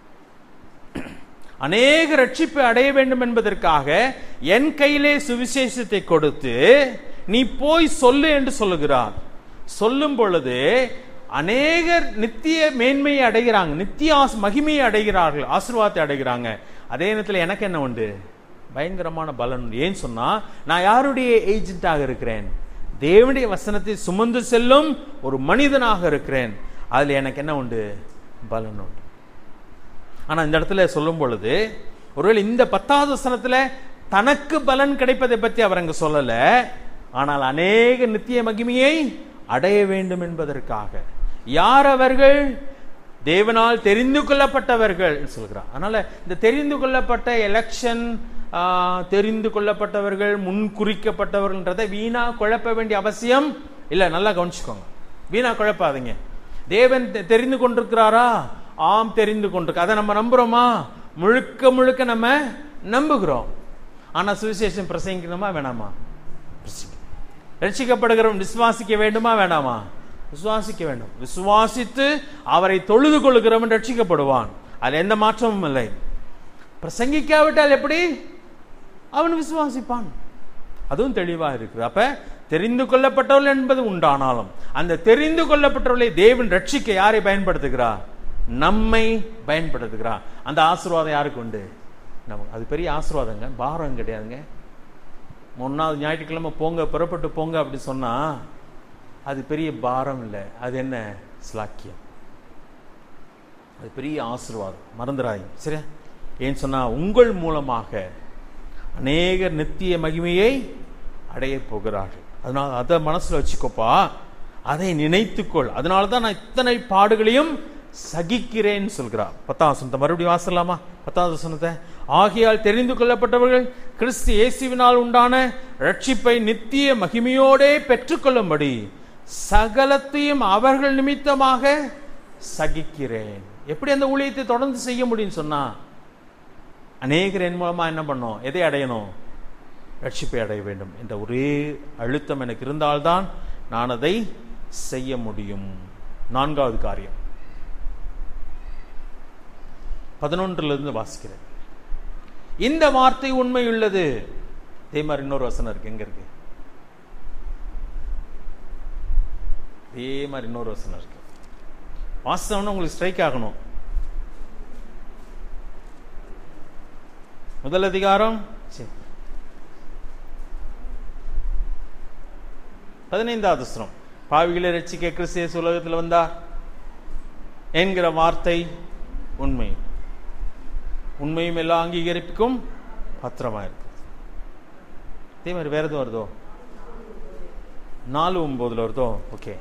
அநேக ரட்சிப்பை அடைய வேண்டும் என்பதற்காக என் கையிலே சுவிசேஷத்தை கொடுத்து நீ போய் சொல்லு என்று சொல்லுகிறார் சொல்லும் பொழுது அநேகர் நித்திய மேன்மையை அடைகிறாங்க நித்திய ஆஸ்- மகிமையை அடைகிறார்கள் ஆசீர்வாதத்தை அடைகிறாங்க அதே நேரத்தில் எனக்கு என்ன உண்டு பயங்கரமான பலன் உண்டு ஏன் சொன்னா நான் யாருடைய ஏஜென்ட்டாக இருக்கிறேன் தேவனுடைய வசனத்தை சுமந்து செல்லும் ஒரு மனிதனாக இருக்கிறேன் அதுல எனக்கு என்ன உண்டு பலன் உண்டு ஆனா இந்த இடத்துல சொல்லும் பொழுது ஒருவேளை இந்த பத்தாவது வசனத்துல தனக்கு பலன் கிடைப்பதை பற்றி அவர் அங்க சொல்லல ஆனால் அநேக நித்திய மகிமையை அடைய வேண்டும் என்பதற்காக யார் அவர்கள் தேவனால் தெரிந்து கொள்ளப்பட்டவர்கள் சொல்கிறார் அதனால இந்த தெரிந்து கொள்ளப்பட்ட எலெக்ஷன் தெரிந்து கொள்ளப்பட்டவர்கள் முன் குறிக்கப்பட்டவர்கள்ன்றதை வீணா குழப்ப வேண்டிய அவசியம் இல்ல நல்லா கவனிச்சுக்கோங்க வீணா குழப்பாதீங்க தேவன் தெ- தெரிந்து கொண்டிருக்கிறாரா ஆம் தெரிந்து கொண்டிருக்கு அதை நம்ம நம்புறோமா முழுக்க முழுக்க நம்ம நம்புகிறோம் ஆனா சுவிசேஷம் பிரசங்கிக்கணுமா வேணாமா பிரசங்கி- ரட்சிக்கப்படுகிறவன் விசுவாசிக்க வேண்டுமா வேண்டாமா விசுவாசிக்க வேண்டும் விசுவாசித்து அவரை தொழுது கொள்கிறவன் ரட்சிக்கப்படுவான் அது எந்த மாற்றமும் இல்லை பிரசங்கிக்காவிட்டால் எப்படி அவன் விசுவாசிப்பான் அதுவும் தெளிவா இருக்கு அப்ப தெரிந்து கொள்ளப்பட்டவர்கள் என்பது உண்டானாலும் அந்த தெரிந்து கொள்ளப்பட்டவர்களை தேவன் ரட்சிக்க யாரை பயன்படுத்துகிறார் நம்மை பயன்படுத்துகிறார் அந்த ஆசீர்வாதம் யாருக்கு உண்டு நமக்கு அது பெரிய ஆசீர்வாதங்க பாரம் கிடையாதுங்க மூணாவது ஞாயிற்றுக்கிழமை போங்க புறப்பட்டு போங்க அப்படி சொன்னா அது பெரிய பாரம் இல்லை அது என்ன ஸ்லாக்கியம் அது பெரிய ஆசீர்வாதம் மறந்துடாதீங்க சரியா ஏன்னு சொன்னா உங்கள் மூலமாக அநேகர் நித்திய மகிமையை அடைய போகிறார்கள் அதனால அதை மனசுல வச்சுக்கோப்பா அதை நினைத்துக்கொள் அதனால தான் நான் இத்தனை பாடுகளையும் சகிக்கிறேன்னு சொல்கிறார் பத்தாம் வசனத்தை மறுபடியும் வாசலாமா பத்தாவது வசனத்தை ஆகையால் தெரிந்து கொள்ளப்பட்டவர்கள் கிறிஸ்து இயேசுவினால் உண்டான ரட்சிப்பை நித்திய மகிமையோடே பெற்றுக்கொள்ளும்படி சகலத்தையும் அவர்கள் நிமித்தமாக சகிக்கிறேன் எப்படி அந்த ஊழியத்தை தொடர்ந்து செய்ய முடியும்னு சொன்னா அநேகர் என் மூலமா என்ன பண்ணோம் எதை அடையணும் ரட்சிப்பை அடைய வேண்டும் என்ற ஒரே அழுத்தம் எனக்கு இருந்தால்தான் நான் அதை செய்ய முடியும் நான்காவது காரியம் பதினொன்றுல இருந்து வாசிக்கிறேன் இந்த வார்த்தை உண்மை உள்ளது இதே மாதிரி இன்னொரு வசனம் இருக்கு எங்க இருக்கு இதே மாதிரி இன்னொரு வசனம் இருக்கு வாசனம்னு உங்களுக்கு ஸ்ட்ரைக் ஆகணும் முதல் அதிகாரம் சரி. பதினைந்தாவது வசனம் பாவிகளை ரட்சிக்க கிறிஸ்தியஸ் உலகத்தில் வந்தார் என்கிற வார்த்தை உண்மை உண்மையும் எல்லா அங்கீகரிப்புக்கும் பத்திரமா இருக்கு இதே மாதிரி வேற எதுவும் வருதோ நாலு ஒன்பதுல வருதோ ஓகே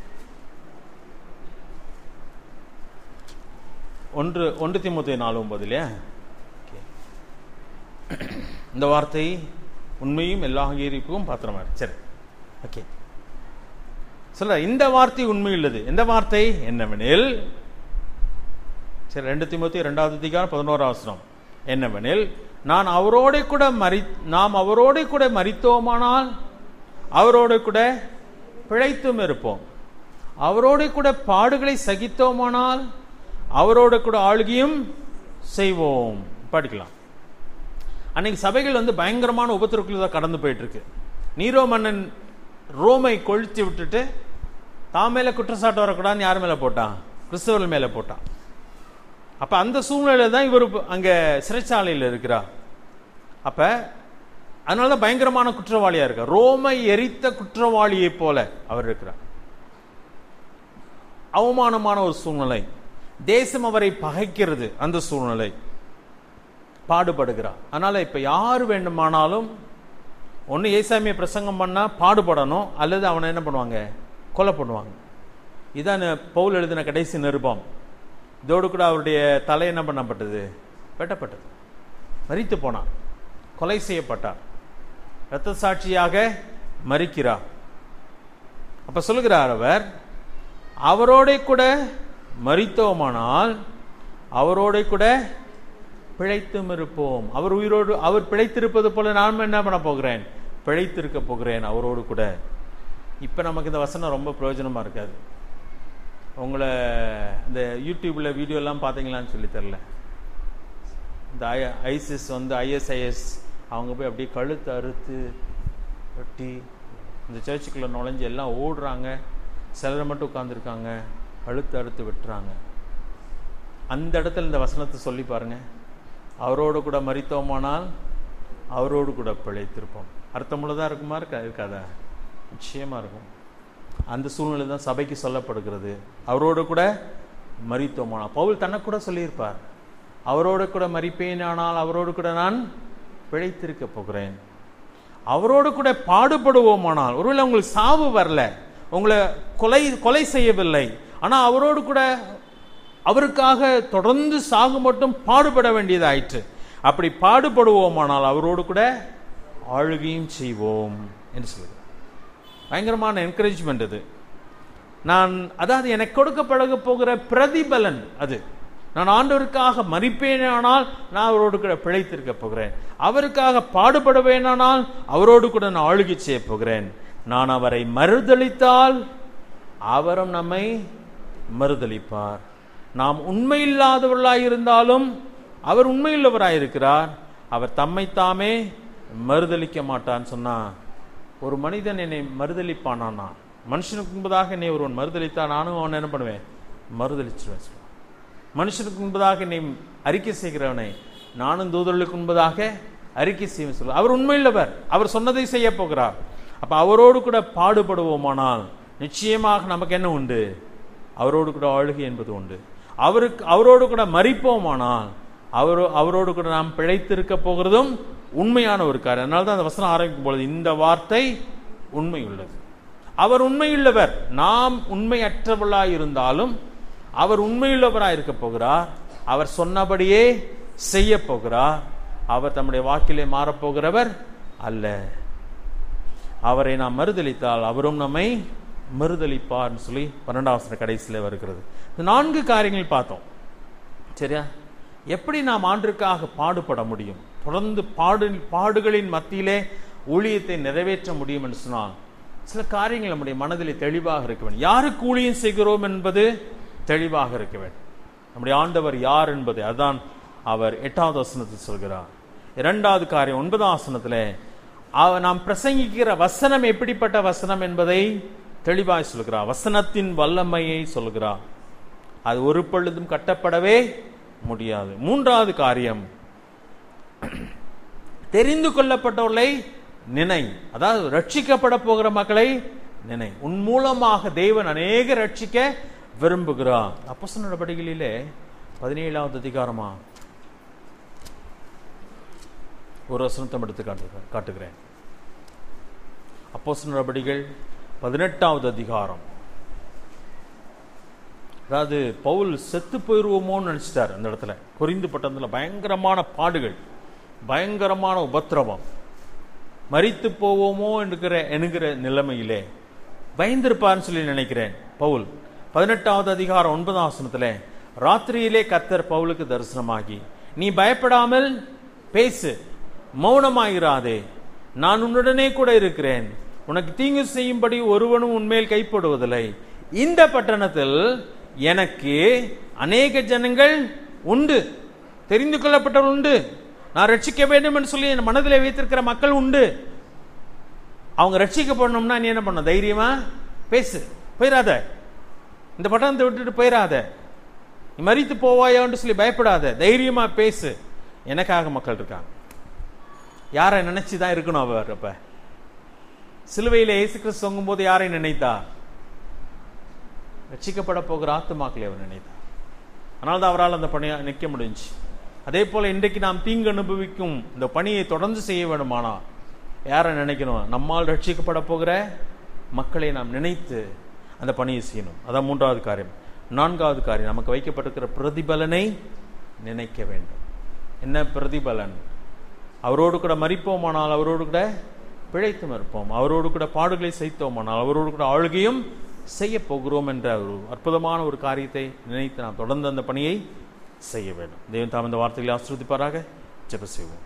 ஒன்று ஒன்று திமுத்தி நாலு ஒன்பது இல்லையா Okay. இந்த வார்த்தை உண்மையும் எல்லா அங்கீகரிப்புக்கும் பாத்திரமா இருக்கு சரி ஓகே சொல்ல இந்த வார்த்தை உண்மை உள்ளது எந்த வார்த்தை என்னவெனில் சரி ரெண்டு திமுத்தி ரெண்டாவது அதிகாரம் பதினோராம் வசனம் என்னவெனில் நான் அவரோட கூட மரி நாம் அவரோட கூட மரித்தோமானால் அவரோட கூட பிழைத்தும் இருப்போம் அவரோட கூட பாடுகளை சகித்தோமானால் அவரோட கூட ஆளுகையும் செய்வோம் படிக்கலாம் அன்னைக்கு சபைகள் வந்து பயங்கரமான உபத்திரக்குள்ள தான் கடந்து போயிட்டு இருக்கு நீரோ மன்னன் ரோமை கொளுத்தி விட்டுட்டு தான் மேல குற்றச்சாட்டு வரக்கூடாதுன்னு யார் மேல போட்டான் கிறிஸ்தவர்கள் மேல போட்டான் அப்ப அந்த சூழ்நிலையில தான் இவர் அங்க சிறைச்சாலையில் இருக்கிறார் அப்ப அதனால தான் பயங்கரமான குற்றவாளியா இருக்கார் ரோமை எரித்த குற்றவாளியை போல அவர் இருக்கிறார் அவமானமான ஒரு சூழ்நிலை தேசம் அவரை பகைக்கிறது அந்த சூழ்நிலை பாடுபடுகிறார் அதனால இப்ப யார் வேண்டுமானாலும் ஒன்று ஏசாமியை பிரசங்கம் பண்ணா பாடுபடணும் அல்லது அவனை என்ன பண்ணுவாங்க கொலை பண்ணுவாங்க இதான் பவுல் எழுதின கடைசி நிருபம் இதோடு கூட அவருடைய தலை என்ன பண்ணப்பட்டது வெட்டப்பட்டது மரித்து போனார் கொலை செய்யப்பட்டார் இரத்த சாட்சியாக மறிக்கிறார் அப்ப சொல்லுகிறார் அவர் அவரோட கூட மரித்தோமானால் அவரோட கூட பிழைத்தும் இருப்போம் அவர் உயிரோடு அவர் பிழைத்திருப்பது போல நான் என்ன பண்ண போகிறேன் பிழைத்திருக்க போகிறேன் அவரோடு கூட இப்ப நமக்கு இந்த வசனம் ரொம்ப பிரயோஜனமா இருக்காது உங்களை இந்த யூடியூப்ல வீடியோ எல்லாம் பாத்தீங்களான்னு சொல்லி தெரில இந்த ஐசிஸ் வந்து ஐஎஸ்ஐஎஸ் அவங்க போய் அப்படியே கழுத்து அறுத்து வெட்டி இந்த சர்ச்சுக்குள்ள நுழைஞ்சு எல்லாம் ஓடுறாங்க சிலர் மட்டும் உட்காந்துருக்காங்க கழுத்து அறுத்து வெட்டுறாங்க அந்த இடத்துல இந்த வசனத்தை சொல்லி பாருங்க அவரோடு கூட மறித்தோமானால் அவரோடு கூட பிழைத்திருப்போம் அர்த்தமுள்ளதா இருக்குமா இருக்கா இருக்காதா நிச்சயமா இருக்கும் அந்த சூழ்நிலை தான் சபைக்கு சொல்லப்படுகிறது அவரோடு கூட மறித்தோமானால் பவுல் தன்னை கூட சொல்லியிருப்பார் அவரோடு கூட மறிப்பேனானால் அவரோடு கூட நான் பிழைத்திருக்க போகிறேன் அவரோடு கூட பாடுபடுவோமானால் ஒருவேளை உங்களுக்கு சாவு வரல உங்களை கொலை கொலை செய்யவில்லை ஆனா அவரோடு கூட அவருக்காக தொடர்ந்து சாகு மட்டும் பாடுபட வேண்டியதாயிற்று அப்படி பாடுபடுவோமானால் அவரோடு கூட ஆளுகையும் செய்வோம் என்று சொல்லுகிறார் பயங்கரமான என்கரேஜ்மெண்ட் அது நான் அதாவது எனக்கு கொடுக்கப்பட போகிற பிரதிபலன் அது நான் ஆண்டவருக்காக மறிப்பேனானால் நான் அவரோடு கூட பிழைத்திருக்க போகிறேன் அவருக்காக பாடுபடுவேனானால் அவரோடு கூட நான் ஆளுகை செய்ய போகிறேன் நான் அவரை மறுதளித்தால் அவரும் நம்மை மறுதளிப்பார் நாம் உண்மையில்லாதவர்களாய் இருந்தாலும் அவர் உண்மையுள்ளவராய் இருக்கிறார் அவர் தம்மை தாமே மறுதளிக்க மாட்டான்னு சொன்னா ஒரு மனிதன் என்னை மறுதளிப்பானானா மனுஷனுக்கு முன்பதாக என்னை ஒருவன் மறுதளித்தான் நானும் அவன் என்ன பண்ணுவேன் மறுதளிச்சிருவேன் சொல்லுவான் மனுஷனுக்கு முன்பதாக என்னை அறிக்கை செய்கிறவனை நானும் தூதர்களுக்கு முன்பதாக அறிக்கை செய்வேன் சொல்லுவார் அவர் உண்மையுள்ளவர் அவர் சொன்னதை செய்ய போகிறார் அப்ப அவரோடு கூட பாடுபடுவோமானால் நிச்சயமாக நமக்கு என்ன உண்டு அவரோடு கூட ஆளுகை என்பது உண்டு அவருக்கு அவரோடு கூட மறிப்போமானால் அவரோ அவரோடு கூட நாம் பிழைத்திருக்க போகிறதும் உண்மையான ஒரு காரியம் அதனால தான் அந்த வசனம் ஆரம்பிக்கும் பொழுது இந்த வார்த்தை உண்மை உள்ளது அவர் உண்மையுள்ளவர் நாம் உண்மையற்றவர்களாய் இருந்தாலும் அவர் உண்மையுள்ளவராய் இருக்க போகிறார் அவர் சொன்னபடியே செய்ய போகிறார் அவர் தம்முடைய வாக்கிலே மாறப்போகிறவர் அல்ல அவரை நாம் மறுதளித்தால் அவரும் நம்மை மறுதளிப்பார்னு சொல்லி பன்னெண்டாம் வசன கடைசியில் வருகிறது இந்த நான்கு காரியங்கள் பார்த்தோம் சரியா எப்படி நாம் ஆண்டிற்காக பாடுபட முடியும் தொடர்ந்து பாடு பாடுகளின் மத்தியிலே ஊழியத்தை நிறைவேற்ற முடியும் என்று சொன்னால் சில காரியங்கள் நம்முடைய மனதிலே தெளிவாக இருக்க வேண்டும் யாருக்கு ஊழியம் செய்கிறோம் என்பது தெளிவாக இருக்க வேண்டும் நம்முடைய ஆண்டவர் யார் என்பது அதான் அவர் எட்டாவது வசனத்தில் சொல்கிறார் இரண்டாவது காரியம் ஒன்பதாம் வசனத்தில் அவ- நாம் பிரசங்கிக்கிற வசனம் எப்படிப்பட்ட வசனம் என்பதை தெளிவாய் சொல்கிறார் வசனத்தின் வல்லமையை சொல்கிறார் அது ஒரு பொழுதும் கட்டப்படவே முடியாது மூன்றாவது காரியம் தெரிந்து கொள்ளப்பட்டவர்களை நினை அதாவது ரட்சிக்கப்பட போகிற மக்களை நினை உன் மூலமாக தேவன் அநேக ரட்சிக்க விரும்புகிறார் அப்போஸ்தலர் நடவடிக்கைகளிலே பதினேழாவது அதிகாரமா ஒரு வசனத்தை எடுத்து காட்டுகிறேன் காட்டுகிறேன் அப்போஸ்தலர் நடவடிக்கைகள் பதினெட்டாவது அதிகாரம் அதாவது பவுல் செத்து போயிருவோமோன்னு நினைச்சிட்டார் அந்த இடத்துல குறிந்து பட்டதுல பயங்கரமான பாடுகள் பயங்கரமான உபத்திரவம் மரித்து போவோமோ என்கிற என்கிற நிலைமையிலே பயந்திருப்பார்னு சொல்லி நினைக்கிறேன் பவுல் பதினெட்டாவது அதிகாரம் ஒன்பதாம் வசனத்துல ராத்திரியிலே கத்தர் பவுலுக்கு தரிசனமாகி நீ பயப்படாமல் பேசு மௌனமாயிராதே நான் உன்னுடனே கூட இருக்கிறேன் உனக்கு தீங்கு செய்யும்படி ஒருவனும் உன்மேல் கைப்படுவதில்லை இந்த பட்டணத்தில் எனக்கு அநேக ஜனங்கள் உண்டு தெரிந்து கொள்ளப்பட்டவர்கள் உண்டு நான் ரட்சிக்க வேண்டும் என்று சொல்லி என் மனதில் வைத்திருக்கிற மக்கள் உண்டு அவங்க ரட்சிக்கப்படணும்னா நீ என்ன பண்ண தைரியமா பேசு போயிடாத இந்த பட்டணத்தை விட்டுட்டு போயிடாத நீ மறித்து போவாயோன்னு சொல்லி பயப்படாத தைரியமா பேசு எனக்காக மக்கள் இருக்காங்க யாரை நினைச்சு தான் இருக்கணும் அவர் அப்ப சிலுவையில இயேசு கிறிஸ்து தொங்கும்போது யாரை நினைத்தா ரட்சிக்கப்பட போகிற ஆத்துமாக்களை அவர் நினைத்தார் ஆனால் தான் அவரால் அந்த பணியை நிற்க முடிஞ்சு அதே போல இன்றைக்கு நாம் தீங்கு அனுபவிக்கும் இந்த பணியை தொடர்ந்து செய்ய வேண்டுமானா யாரை நினைக்கணும் நம்மால் ரட்சிக்கப்பட போகிற மக்களை நாம் நினைத்து அந்த பணியை செய்யணும் அதான் மூன்றாவது காரியம் நான்காவது காரியம் நமக்கு வைக்கப்பட்டிருக்கிற பிரதிபலனை நினைக்க வேண்டும் என்ன பிரதிபலன் அவரோடு கூட மறிப்போமானால் அவரோடு கூட பிழைத்து மறுப்போம் அவரோடு கூட பாடுகளை செய்தோமானால் அவரோடு கூட ஆளுகையும் செய்ய போகிறோம் என்ற ஒரு அற்புதமான ஒரு காரியத்தை நினைத்து நாம் தொடர்ந்து அந்த பணியை செய்ய வேண்டும் தேவன் தாம் இந்த வார்த்தைகளை ஆசிர்வதிப்பாராக ஜெப செய்வோம்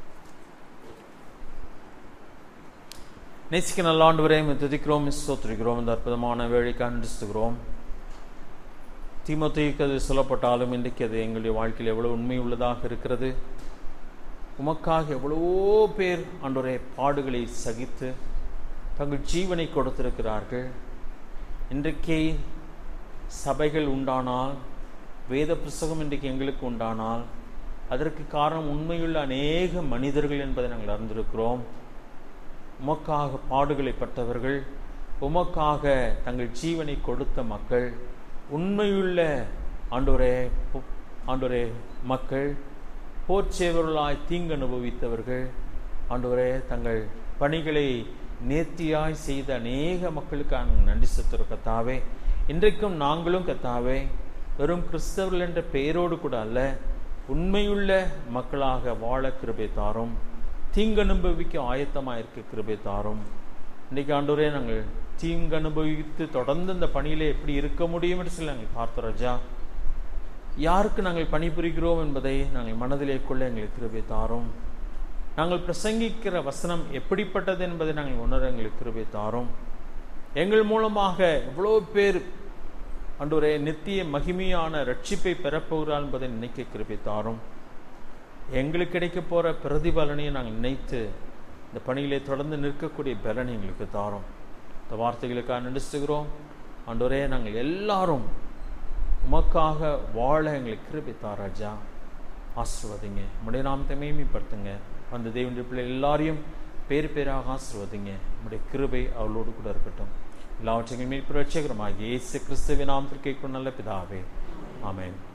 நேசிக்க நல்ல ஆண்டு துதிக்கிறோம் சோத்திருக்கிறோம் இந்த அற்புதமான வேலைக்கு அனுஷ்டுகிறோம் தீமோத்தேயுக்கு அது சொல்லப்பட்டாலும் இன்றைக்கு அது எங்களுடைய வாழ்க்கையில் எவ்வளவு உண்மை உள்ளதாக இருக்கிறது உமக்காக எவ்வளவோ பேர் ஆண்டவரே பாடுகளை சகித்து தங்கள் ஜீவனை கொடுத்திருக்கிறார்கள் இன்றைக்கே சபைகள் உண்டானால் வேத புஸ்தகம் இன்றைக்கு எங்களுக்கு உண்டானால் அதற்கு காரணம் உண்மையுள்ள அநேக மனிதர்கள் என்பதை நாங்கள் அறிந்திருக்கிறோம் உமக்காக பாடுகளை பட்டவர்கள் உமக்காக தங்கள் ஜீவனை கொடுத்த மக்கள் உண்மையுள்ள ஆண்டோரே ஆண்டோரே மக்கள் போர்ச்சேவர்களாய் தீங்கு அனுபவித்தவர்கள் ஆண்டவரே தங்கள் பணிகளை நேர்த்தியாய் செய்த அநேக மக்களுக்கு நாங்கள் நன்றி செலுத்துகிற கத்தாவே இன்றைக்கும் நாங்களும் கத்தாவே வெறும் கிறிஸ்தவர்கள் என்ற பெயரோடு கூட அல்ல உண்மையுள்ள மக்களாக வாழ கிருபை தாரும் தீங்கு அனுபவிக்க ஆயத்தமாக இருக்க கிருபை தாரும் இன்றைக்கு ஆண்டவரே நாங்கள் தீங்கு அனுபவித்து தொடர்ந்து இந்த பணியிலே எப்படி இருக்க முடியும் என்று சொல்லி நாங்கள் பார்த்தோம் ராஜா யாருக்கு நாங்கள் பணிபுரிகிறோம் என்பதை நாங்கள் மனதிலே கொள்ள எங்களுக்கு கிருபை தாரும் நாங்கள் பிரசங்கிக்கிற வசனம் எப்படிப்பட்டது என்பதை நாங்கள் உணர எங்களுக்கு கிருபை தாரும் எங்கள் மூலமாக எவ்வளோ பேர் அன்றொரே நித்திய மகிமையான ரட்சிப்பை பெறப்போகிறார் என்பதை நினைக்க கிருபை தாரும் எங்களுக்கு கிடைக்க போகிற பிரதிபலனையை நாங்கள் நினைத்து இந்த பணியிலே தொடர்ந்து நிற்கக்கூடிய பலனை எங்களுக்கு தாரும் இந்த வார்த்தைகளுக்காக நினைச்சுகிறோம் அன்றொரே நாங்கள் எல்லாரும் உமக்காக வாழ எங்களுக்கு கிருபை தாராஜா ஆசிர்வதிங்க உடைய நாமத்தை மேம்படுத்துங்க அந்த தேவனுடைய பிள்ளை எல்லாரையும் பேர் பேராக ஆசிர்வதிங்க உடைய கிருபை அவளோடு கூட இருக்கட்டும் எல்லாவற்றையும் மீட்பு ரட்சகரமாகி இயேசு கிறிஸ்துவின் நாமத்திற்கு நல்ல பிதாவே ஆமென்